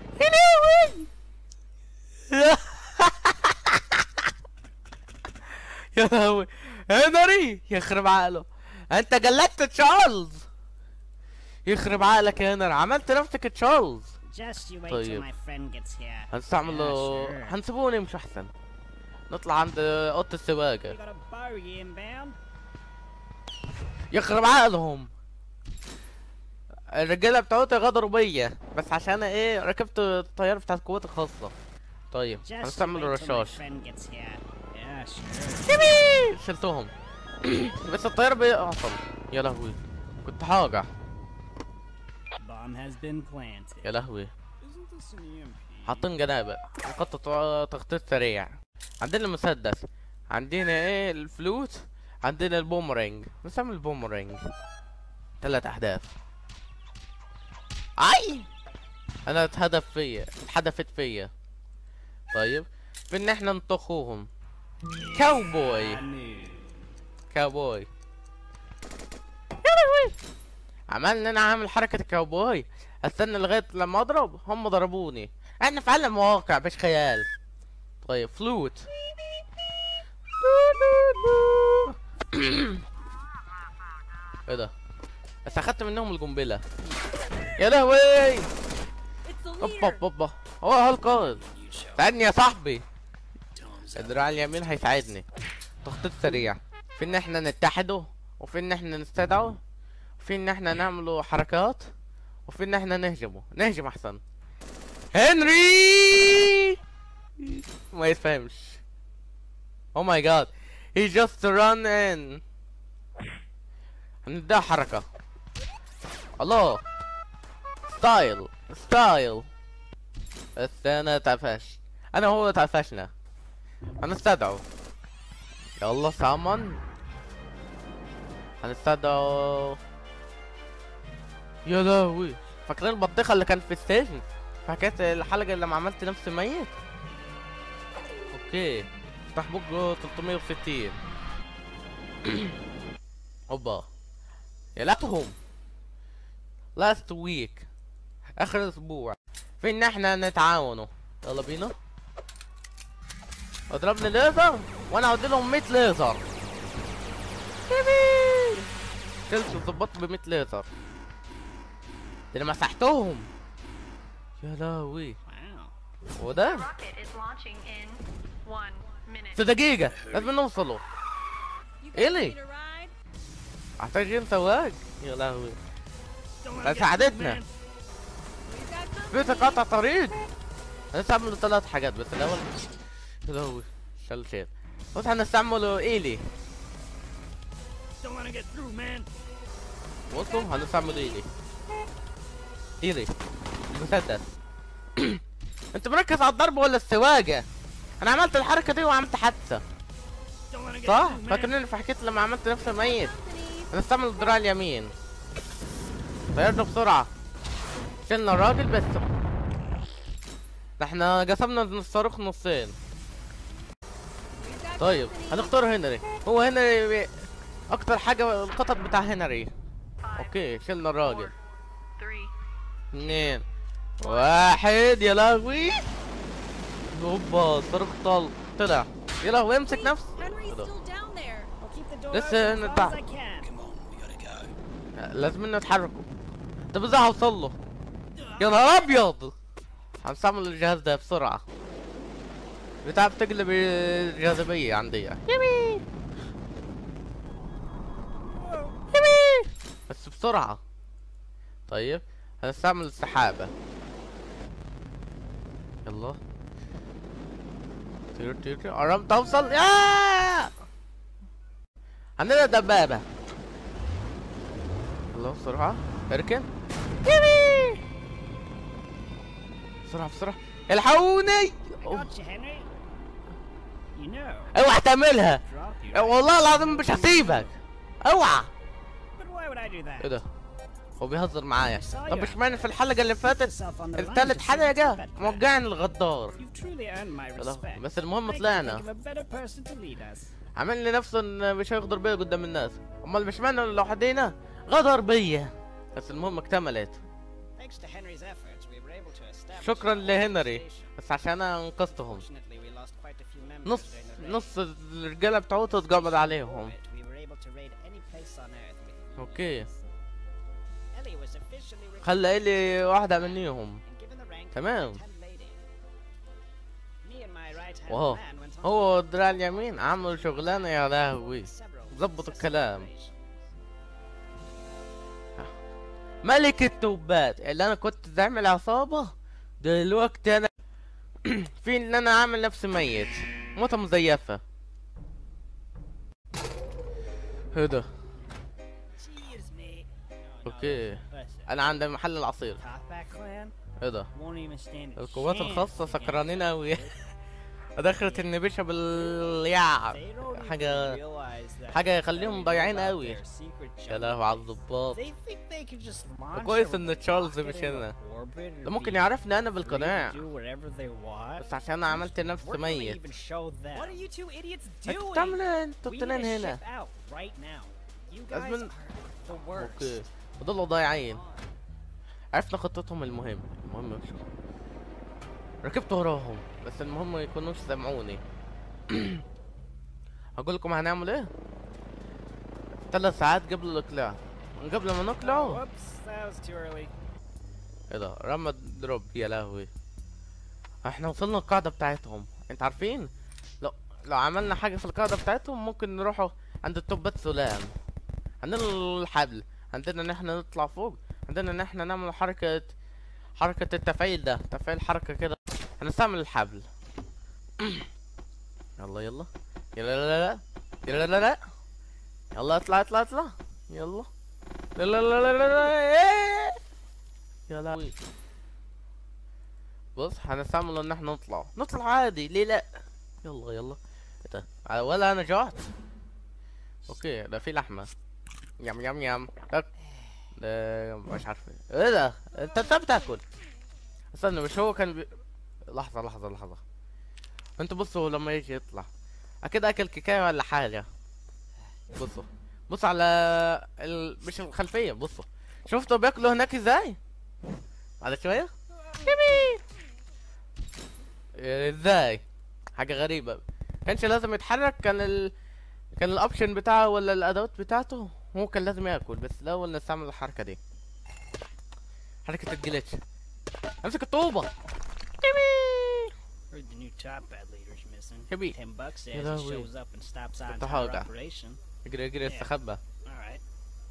يا لهوي هنري يخرب عقله انت جلدت تشارلز يخرب عقلك يا هنري عملت نفسك تشارلز Just you wait till طيب. my friend gets here. هنستعمل Yeah, sure. هنسيبوه يمشي احسن نطلع عند اوضه You السواقه got a bogey inbound? يخرب عقلهم الرجاله بتوعتي غدروا بيا بس عشان ايه ركبت الطياره بتاعت قوات الخاصه طيب Just you هنستعمل wait till my الرشاش friend gets here. Yeah, sure. يبي شلتهم بس الطياره بيعطل يا لهوي كنت حاجع Bomb has been planted. يا لهوي Isn't this an EMP? حاطين جنابه نخطط تخطيط سريع عندنا المسدس عندنا ايه الفلوت عندنا البومرينج نستعمل البومرينج ثلاث اهداف اي انا اتهدف فيا اتحدفت فيا طيب في ان احنا نطخوهم كاوبوي كاوبوي يا لهوي عملنا انا عامل حركة الكاوبوي استنى لغاية لما اضرب هم ضربوني احنا في عالم واقع مش خيال طيب فلوت ايه ده بس اخدت منهم القنبلة يا لهوي اوبا اوبا اوبا هو هو القائد You shall. ساعدني يا صاحبي Time's up. الدراع اليمين هيساعدني تخطيط سريع في ان احنا نتحدوا وفي ان احنا نستدعوا وفي ان احنا نعملوا حركات وفي ان احنا نهجموا نهجم احسن هنري ما يتفهمش او ماي جاد هي جاست ران ان هنديها حركة الله ستايل ستايل بس انا اتعفشت انا هو اتعفشنا هنستدعو يلا سامن هنستدعو يا لهوي فاكرين البطيخة اللي كانت في السجن فكانت الحلقة اللي ما عملت نفسي ميت اوكي افتح بوك 360 اوبا يا لاتهم لاست ويك اخر اسبوع في ان احنا نتعاونوا يلا بينا اضربني ليزر وانا هدي لهم 100 ليزر يبي كلت ظبطت ب 100 ليزر ده انا مسحتهم يا لهوي Wow. وده Rocket is launching in one minute. في دقيقة لازم نوصلوا إيلي محتاجين سواق يا لهوي ساعدتنا في قطع طريق هنستعمل ثلاث حاجات بس الأول يا لهوي شل شيء بس هنستعملوا إيلي Don't want to get through, man. بصوا هنستعمل إيلي إيلي مسدس أنت مركز على الضرب ولا السواقة؟ أنا عملت الحركة دي وعملت حادثة Don't want to get صح؟ through, man. فاكرين في حكيت لما عملت نفسي ميت هنستعمل الدراع اليمين طيرنا بسرعة شلنا الراجل بس ده احنا قسمنا الصاروخ نصين طيب هنختار هنري هو هنري بي- اكتر حاجة القطط بتاع هنري اوكي شلنا الراجل Three. اتنين واحد يا لهوي هوبا الصاروخ طل طلع يا لهوي امسك نفس Henry's Hold on. still down there. I'll keep the door لسه open as نتبع. far as I can. Come on, we gotta go. لازم نتحركوا طب ازاي هوصل له يا نهار ابيض هنستعمل الجهاز ده بسرعة بتاع بتقلب الجاذبية عندي يبي يبي بس بسرعة طيب هنستعمل السحابة يلا طير طير طير قربت اوصل يا عندنا دبابة يلا بسرعة اركن يبي بسرعة بسرعة الحقوني I got you, Henry. You know, اوعى تعملها drop you. والله العظيم مش هسيبك اوعى But why would I do that? ايه ده هو بيهزر معايا طب اشمعنى في الحلقة اللي فاتت Yourself on the line التالت just حلقة so bad. موجعني الغدار You've truly earned my يا لهوي، respect. بس المهم I can طلعنا think of a better person to lead us. عامل لي نفسه ان مش هيغدر بيا قدام الناس امال مش معنى لو حدينا غدر بيا بس المهم اكتملت Thanks to Henry's efforts, we were able to establish شكرا our لهنري organization. بس عشان انا انقذتهم Fortunately, we lost quite a few members نص during the raid. نص الرجالة بتوعته اتقبض عليهم But we were able to raid any place on Earth with اوكي ease. Ellie was officially خلى لي واحدة منيهم and given the rank of تمام lieutenant lady. Me and my right-hand واو man went on هو الدراع اليمين عمل شغلانة يا لهوي several ظبط الكلام operations. ملك التوبات اللي انا كنت بعمل عصابة دلوقتي انا في ان انا اعمل نفسي ميت موتة مزيفة ايه ده Cheers, mate. اوكي Listen, انا عند محل العصير Top Clan ايه ده won't even stand a القوات chance الخاصة against سكرانين اوي دخلت النبيشة بالياع They don't even حاجة realize that حاجة يخليهم Ellie ضايعين knows about اوي their secret يا jungle لهوي على base. الضباط They think they can just launch كويس a ان تشارلز rocket مش into هنا orbit and ده ممكن be يعرفني انا free to بالقناع do whatever they want. بس عشان انا عملت نفسي We're gonna ميت even show them. What are you two idiots انتوا doing? بتعملوا ايه انتوا We need التنين to هنا ship out right now. You guys لازم- are the worst. اوكي وضلوا ضايعين عرفنا خطتهم المهم المهم مشوا ركبت وراهم بس المهم ما يكونوش سمعوني هقول لكم هنعمل ايه ثلاث ساعات قبل الاقلاع قبل ما نقلع Whoops, that was too early. ايه ده رمى دروب يا لهوي احنا وصلنا القاعدة بتاعتهم انت عارفين لو لو عملنا حاجة في القاعدة بتاعتهم ممكن نروحوا عند التوبات سلام عندنا الحبل عندنا ان احنا نطلع فوق عندنا ان احنا نعمل حركة حركة التفعيل ده تفعيل حركة كده هنستعمل الحبل يلا يلا يلا لا لا يلا لا لا يلا اطلع اطلع اطلع يلا لا لا لا لا لا لا إيه. يا لهوي بص هنستعمل ان احنا نطلع نطلع عادي ليه لا يلا يلا إيه ده ولا انا جعت اوكي ده في لحمه يم يم يم تك. ده مش عارف ايه ايه ده انت انت بتاكل استنى مش هو كان بي... لحظه لحظه لحظه انتوا بصوا لما يجي يطلع اكيد اكل كيكايه ولا حاجه بصوا بص على ال... مش الخلفيه بصوا شفتوا بياكلوا هناك ازاي بعد شويه جميل إيه، ازاي حاجه غريبه كانش لازم يتحرك كان ال... كان الاوبشن بتاعه ولا الادوات بتاعته هو كان لازم ياكل بس الاول نستعمل الحركه دي حركه الجليتش امسك الطوبه جميل Heard the new top bad leader's missing. Hippie. Ten bucks says يا he لهوي. shows up and stops our What the entire hell, guy? operation. اجري اجري Yeah. استخبى Alright.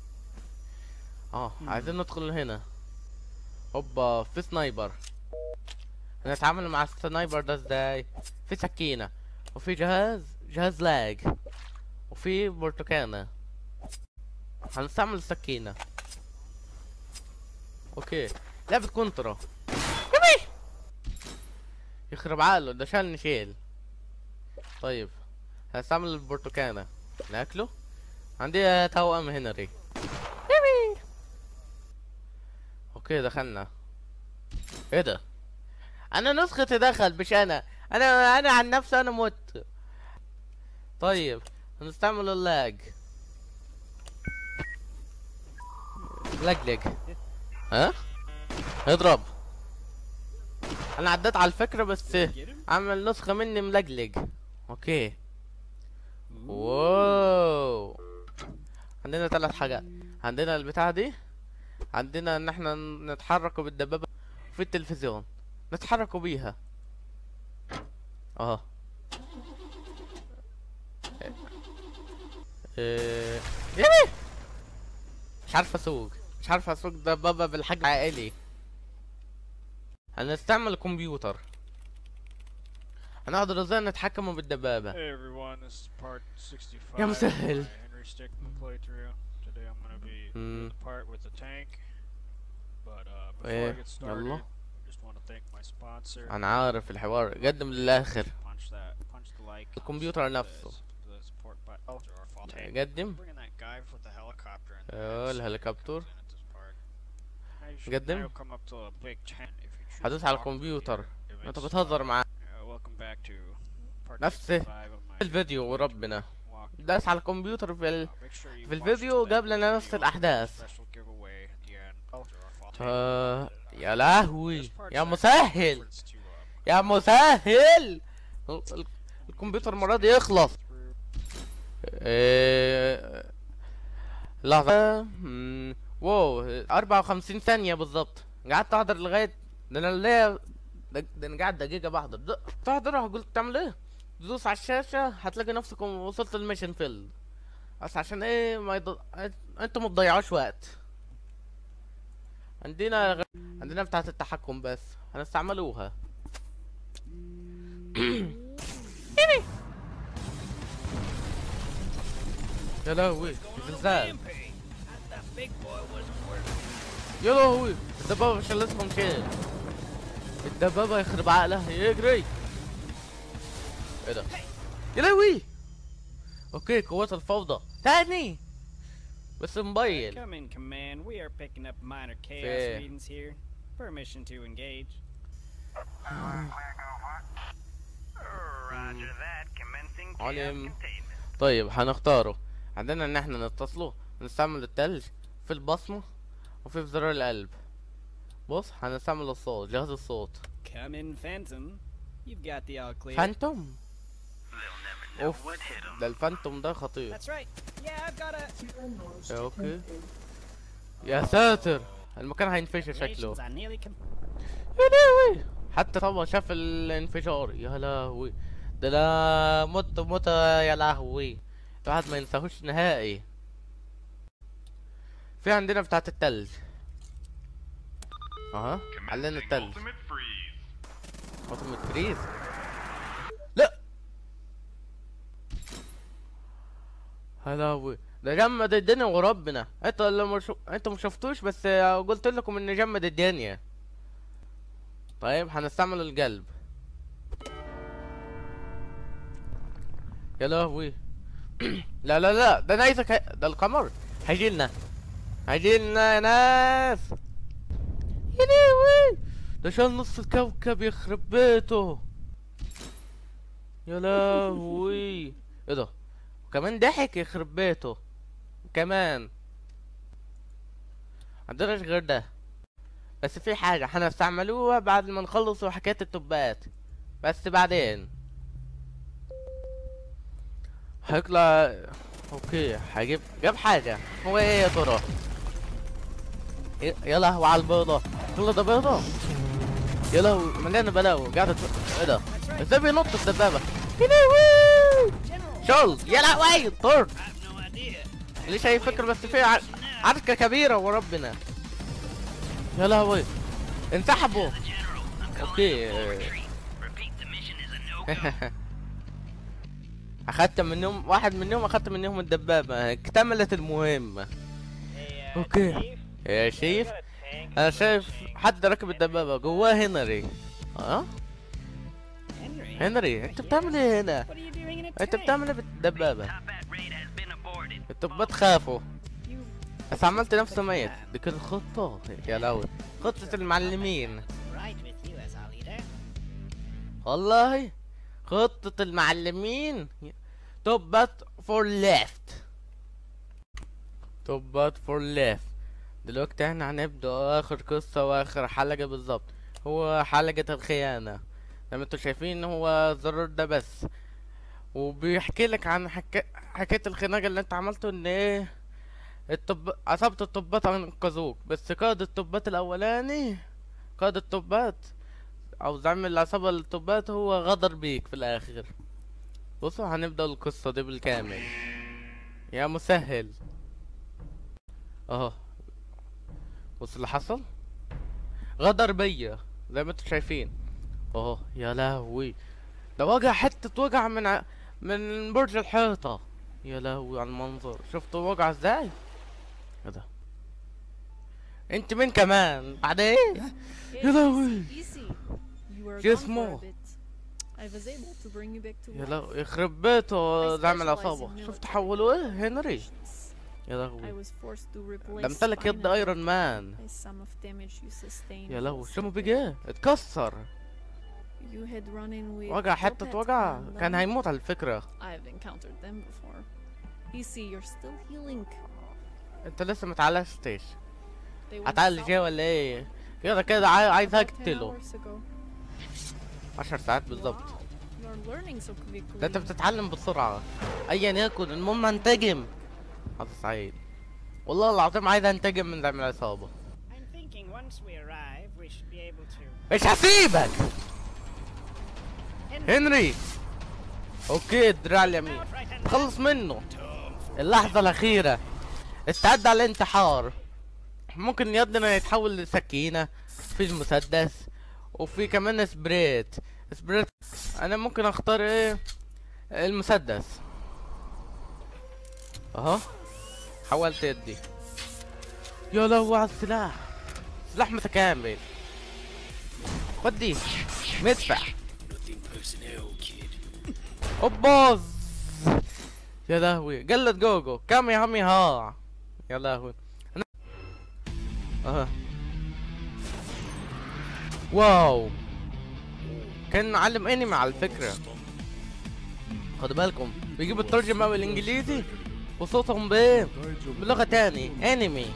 اه عايزين ندخل هنا هوبا في سنايبر هنتعامل مع السنايبر ده ازاي في سكينة وفي جهاز جهاز لاج وفي برتقانة هنستعمل السكينة اوكي لعبة كونترا يبي يخرب عقله ده شال نشيل طيب هنستعمل البرتقانة ناكله عندي توأم هنري يبي اوكي دخلنا ايه ده انا نسختي دخل مش انا انا انا عن نفسي انا مت طيب هنستعمل اللاج لجلج ها اضرب انا عديت على الفكرة بس عمل نسخة مني ملجلج اوكي واو عندنا ثلاث حاجات عندنا البتاعة دي عندنا ان احنا نتحرك بالدبابة في التلفزيون نتحركوا بيها اه إيه... يمي مش عارف اسوق مش عارف اسوق دبابة بالحجم عائلي هنستعمل الكمبيوتر هنقدر ازاي نتحكم بالدبابة Hey everyone, this is part 65 يا of مسهل. my Henry Stickman playthrough. Today I'm gonna be Hmm. doing the part with the tank. But uh, before إيه، I get started, يلا. I just want to thank my sponsor. انا عارف الحوار قدم للاخر Punch that, punch the like. الكمبيوتر support نفسه. this- the support button. Oh, there are fault. Tank. قدم Bringing that guy with the helicopter in اه الهليكوبتر at this part. Now you should قدم. now come up to a big tent if you choose هدوس to على walk through الكمبيوتر here. انت If it's, بتهزر uh, معاه uh, welcome back to part نفس 65 of my الفيديو وربنا walk داس على الكمبيوتر في ال... Uh, make sure you في watch الفيديو the جاب لنا video نفس and الأحداث. special giveaway at the end. Oh, there are fault آه... tags. يا لهوي This part's يا actually مسهل reference to, uh, يا مسهل ال- ال- الكمبيوتر المرة دي يخلص إيه... لحظة مم، واو 54 ثانية بالظبط قعدت احضر لغاية ده انا ليا ده ده انا قاعد دقيقة بحضر ده تحضر قلت تعمل ايه؟ تدوس على الشاشة هتلاقي نفسك وصلت الميشن فيلد بس عشان ايه ما يض... انتوا ما تضيعوش وقت عندنا غ... عندنا بتاعة التحكم بس هنستعملوها يا لهوي زلزال يا لهوي الدبابة مش اللي اسمه مشيل الدبابة يخرب عقلها يجري ايه ده يا لهوي اوكي قوات الفوضى تاني بس موبايل Come in, command. We are picking up minor chaos Fair. readings here. Permission to engage. Roger that. Commencing chaos علم containment. طيب هنختاره عندنا ان احنا نتصله نستعمل التلج في البصمة وفي في زرار القلب بص هنستعمل الصوت جهاز الصوت Come in, Phantom. You've got the all clear. فانتوم They'll never know اوف what hit 'em. ده الفانتوم ده خطير That's right. Yeah, I've got a. يا اوكي يا ساتر المكان هينفجر شكله Nations, I nearly com- يا لهوي حتى طبعا شاف الانفجار يا لهوي ده لا مت مت يا لهوي الواحد ما ينساهوش نهائي في عندنا بتاعة التلج اها علينا التلج ultimate فريز لا يا لهوي ده جمد الدنيا وربنا انتوا اللي مش انتوا ما شفتوش بس قلت لكم انه جمد الدنيا طيب هنستعمل القلب يا لهوي لا لا لا ده نايسك هي... ده القمر هيجيلنا هيجيلنا يا ناس يا لهوي ده شال نص الكوكب يخرب بيته يا لهوي ايه ده وكمان ضحك يخرب بيته كمان عندناش غير ده بس في حاجة هنستعملوها بعد ما نخلصوا حكاية التبات بس بعدين هيطلع اوكي هجيب جاب حاجة هو ايه يا ترى إيه- يا لهوي على البيضة كل ده بيضة يا لهوي مليانة بلاوي قاعدة ت- ايه ده ازاي بينط الدبابة يا لهوي شل يا لهوي طرد I have no idea. ليش اي فكرة بس في ع- عركة كبيرة وربنا يا لهوي انسحبوا اوكي Repeat, the mission is a no-go. اخدت منهم واحد منهم اخدت منهم الدبابة اكتملت المهمة اوكي يا شيف انا شايف حد راكب الدبابة جواه هنري اه Henry. هنري انت بتعمل ايه هنا What are you doing in a انت tank? بتعمل ايه بالدبابة Top hat raid has been aborted. التبات خافوا You بس عملت نفسه ميت دي كانت خطة يا لهوي خطة المعلمين right with you as our leader. والله خطة المعلمين توبات فور ليفت توبات فور ليفت دلوقتي احنا هنبدأ اخر قصة واخر حلقة بالظبط هو حلقة الخيانة زي ما انتوا شايفين هو الزرار ده بس وبيحكي لك عن حكا... حكاية الخناقة اللي انت عملته ان ايه الطب عصابة الطبات انقذوك بس قائد الطبات الاولاني قائد الطبات او زعيم العصابة الطبات هو غدر بيك في الاخر بصوا هنبدأ القصة دي بالكامل يا مسهل اهو بص اللي حصل غدر بيا زي ما انتوا شايفين اهو يا لهوي ده وجع حتة وجع من ع... من برج الحيطة يا لهوي على المنظر شفتوا وجع ازاي ايه ده انت مين كمان بعدين Yeah, يا لهوي easy, easy. You were Just gone for more. a bit. I was able to bring you back to يا life. لهوي يخرب بيته I زعيم specialize العصابة in شفت military حولوا ايه هنري operations. يا I لهوي was forced to ده replace امتلك يد spinal ايرون مان by some of damage you sustained. يا لهوي while شنو still بقى there. ايه اتكسر You had run in with وجع حتة Toppat وجع and, كان um, هيموت على الفكرة I've encountered them before. You see, you're still healing. انت لسه متعالجتش They went هتعالج south ايه ولا ايه كده كده عاي- عايز about 10 اقتله hours ago. عشر ساعات بالظبط Wow, you're learning so quickly. ده انت بتتعلم بسرعة ايا يكن المهم انتجم حظ سعيد والله العظيم عايز انتقم من زعيم العصابة I'm thinking once we arrive, we should be able to. مش هسيبك هنري اوكي الدراع اليمين خلص منه اللحظة الأخيرة استعد على الانتحار ممكن يدنا يتحول لسكينة في المسدس وفي كمان سبريت سبريت انا ممكن اختار ايه المسدس اهو حولت يدي يا لهوي على السلاح سلاح متكامل ودي مدفع Nothing personnel, kid. اوباز يا لهوي قلت جوجو كم يا عمي ها يا لهوي أنا... اها واو كان معلم انمي على الفكرة خدوا بالكم بيجيبوا الترجمة بالانجليزي وصوتهم بايه بلغة تاني انمي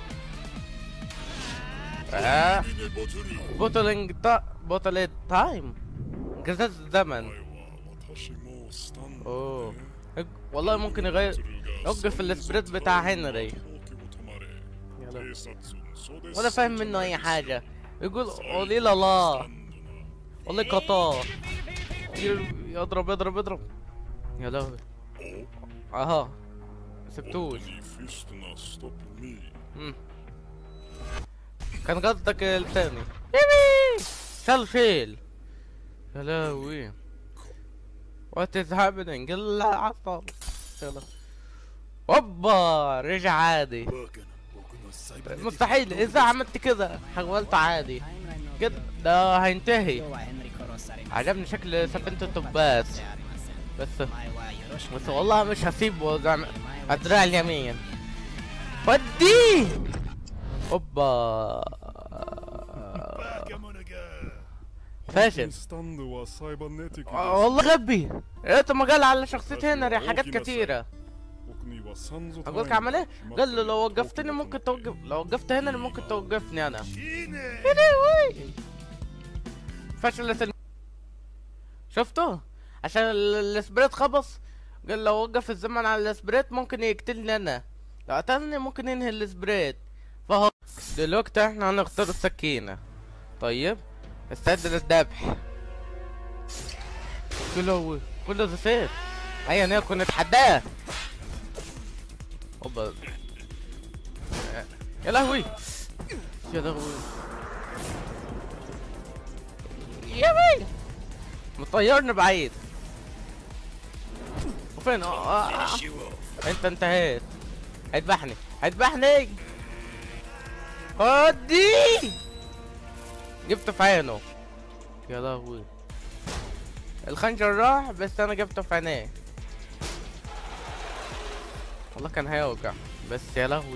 آه. بوتلينج تا... بوتل تايم انجازات الزمن اوه إج- والله ممكن يغير يوقف السبريت بتاع هنري يلا. ولا فاهم منه اي حاجة يقول قولي لا لا قولي قطار ي- يضرب يضرب يضرب يا لهوي اها سبتوش مم. كان قصدك الثاني يبي شال شيل يا لهوي وات از هابينج لا عطل يلا اوبا رجع عادي مستحيل اذا عملت كذا حولت عادي كده ده هينتهي عجبني شكل سفينة التبات بس بس والله مش هسيبه زي ما- الدراع اليمين ودي اوبا فاشل スタンドはサイバネティック آه، والله غبي لقيته ما قال على شخصية هنري حاجات كتيرة 僕には三度 اقول لك عمل ايه؟ قال له لو وقفتني ممكن توقف لو وقفت هنا ممكن توقفني انا هنوي. فشلت الم... شفتوا؟ عشان ال- السبريت خبص قال لو وقف الزمن على السبريت ممكن يقتلني انا لو قتلني ممكن ينهي السبريت فهو دلوقتي احنا هنختار السكينة طيب استعد للذبح كله كله ذا سيف ايا يكن نتحداه اوبا يا لهوي يا لهوي يا بي مطيرني بعيد وفين آه، آه، آه. انت انتهيت هيذبحني هيذبحني خدي جبته في عينه يا لهوي الخنجر راح بس انا جبته في عينيه والله كان هيوجع بس يا لهوي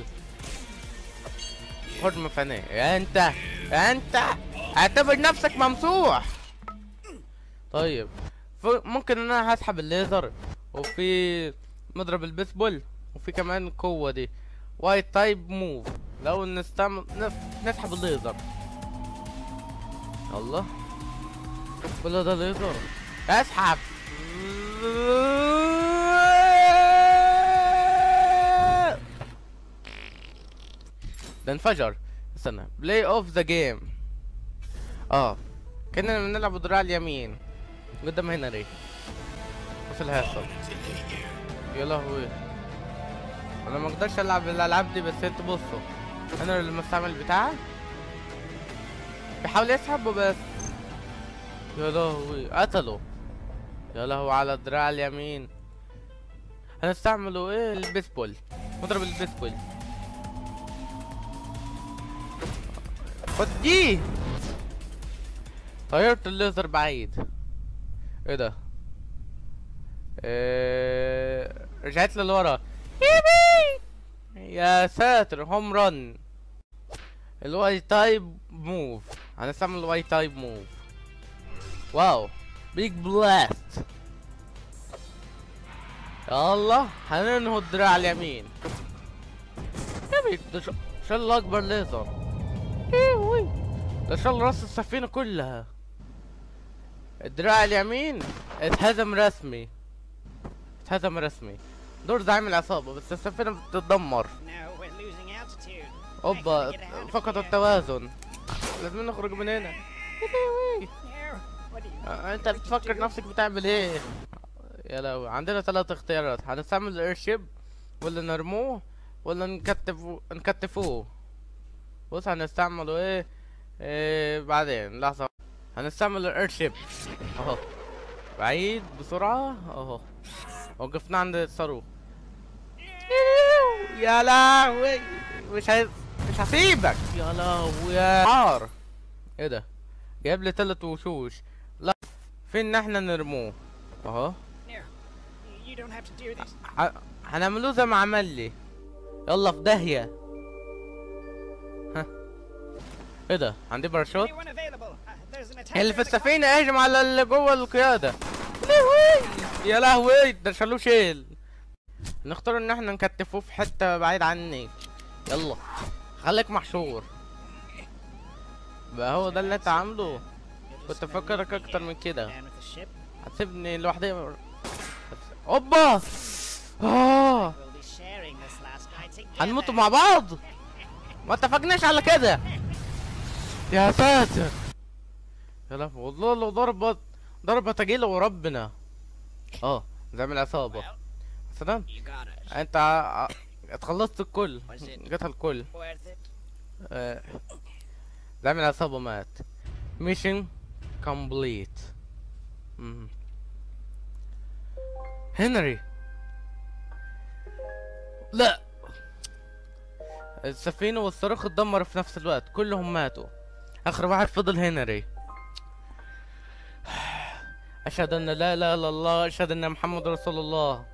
خد من في عينيه يا انت يا انت اعتبر نفسك ممسوح طيب ف- ممكن ان انا هسحب الليزر وفي مضرب البيسبول وفي كمان قوة دي وايت تايب موف لو نستعمل نف- نسحب الليزر الله كل ده ليزر اسحب ده انفجر استنى بلاي اوف ذا جيم اه كنا بنلعب بالدراع اليمين قدام هنري وفي الهيصل يا لهوي انا ما اقدرش العب الالعاب دي بس انتوا بصوا انا المستعمل بتاعه بيحاول يسحب وبس يا لهوي قتله يا لهوي على الدراع اليمين هنستعمله ايه البيسبول مضرب البيسبول خد دي طيرت الليزر بعيد ايه ده إيه... رجعت لورا يبي يا ساتر هوم رن الواي تايب موف هنستعمل الواي تايب موف واو بيج بلاست يلا هننهو الدراع اليمين يبي ده ش- شل اكبر ليزر ايوي ده شل راس السفينة كلها الدراع اليمين اتهزم رسمي اتهزم رسمي دور زعيم العصابة بس السفينة بتتدمر Now we're losing altitude. اوبا فقد التوازن لازم نخرج من هنا Here, what do you آه، انت بتفكر نفسك بتعمل ايه يا لو عندنا ثلاث اختيارات هنستعمل الايرشيب ولا نرموه ولا نكتف نكتفوه بص هنستعمله ايه, إيه بعدين لحظة هنستعمل الايرشيب اهو بعيد بسرعة اهو وقفنا عند الصاروخ يا لهوي مش هي... مش هسيبك يا لهوي يا حار ايه ده جايب لي تلات وشوش لا فين احنا نرموه اهو Here, you- you don't have to do this. ح- هنعملوه زي ما عمل لي يلا في داهية ها ايه ده عندي باراشوت Anyone available? Uh, there's an attack. اللي في السفينة اهجم على اللي جوه القيادة لهوي يا لهوي ده شالوه شيل نختار ان احنا نكتفوه في حتة بعيد عني يلا خليك محشور بقى هو ده اللي انت عامله كنت فاكرك اكتر من كده Down with the ship. هتسيبني لوحدي اوبا اه We'll be sharing this last night together. هنموتوا مع بعض ما اتفقناش على كده يا ساتر يا لهوي والله لو ضربت ضربة تجيلة وربنا اه زي من العصابة سلام You got it. انت ع- ع- اتخلصت الكل Was it- قتل الكل Worth it. آه، زي من العصابة مات ميشن كومبليت هنري لا السفينة والصاروخ اتدمروا في نفس الوقت كلهم ماتوا اخر واحد فضل هنري اشهد ان لا اله الا الله اشهد ان محمد رسول الله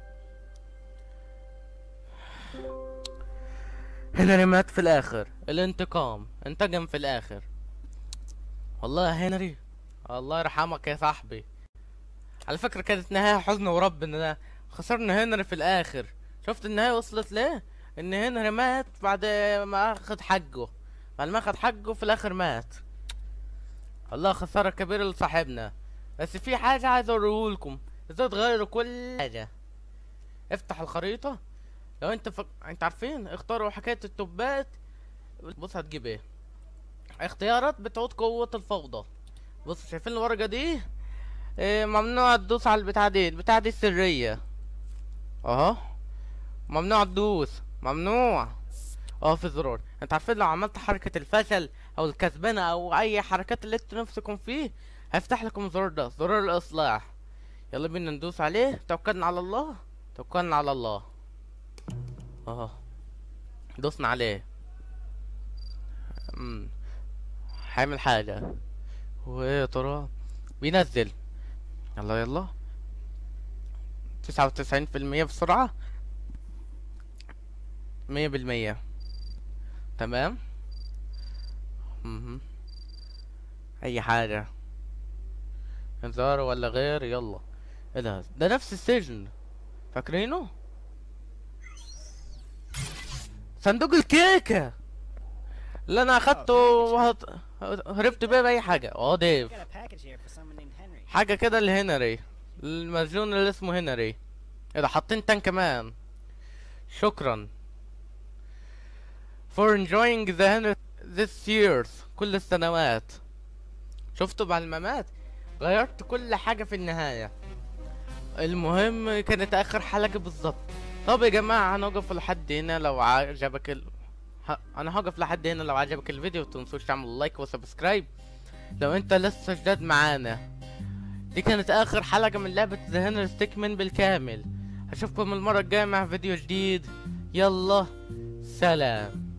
هنري مات في الاخر الانتقام انتقم في الاخر والله يا هنري الله يرحمك يا صاحبي على فكرة كانت نهاية حزن وربنا ده خسرنا هنري في الاخر شفت النهاية وصلت ليه ان هنري مات بعد ما اخد حقه بعد ما اخد حقه في الاخر مات الله خسارة كبيرة لصاحبنا بس في حاجة عايز اوريهولكم ازاي تغيروا كل حاجة افتح الخريطة لو انت فك... انت عارفين اختاروا حكاية التوبات بص هتجيب ايه اختيارات بتعود قوة الفوضى بص شايفين الورقة دي إيه ممنوع تدوس على البتاعة دي البتاعة دي سرية اهو ممنوع تدوس ممنوع اه في زرار انت عارفين لو عملت حركة الفشل او الكسبانة او اي حركات اللي انتوا نفسكم فيه هيفتح لكم الزرار ده زرار الاصلاح يلا بينا ندوس عليه توكلنا على الله توكلنا على الله اهو دوسنا عليه امم هيعمل حاجة وايه يا ترى بينزل يلا يلا تسعة وتسعين في المية بسرعة مية بالمية تمام مهم. اي حاجة انذار ولا غير يلا ايه ده ده نفس السجن فاكرينه صندوق الكيكة اللي انا اخدته وهط... هربت بيه باي حاجة اه ديف Got a package here for someone named Henry. حاجة كده لهنري المجنون اللي اسمه هنري ايه ده حاطين تانك كمان شكرا for enjoying the Henry this years كل السنوات شفتوا بعد ما مات غيرت كل حاجة في النهاية المهم كانت اخر حلقة بالظبط طب يا جماعة هنوقف لحد هنا لو عجبك ال... ه... انا هوقف لحد هنا لو عجبك الفيديو متنسوش تعملوا لايك وسبسكرايب لو انت لسه جداد معانا دي كانت اخر حلقة من لعبة ذا هنري ستيكمن بالكامل اشوفكم المرة الجاية مع فيديو جديد يلا سلام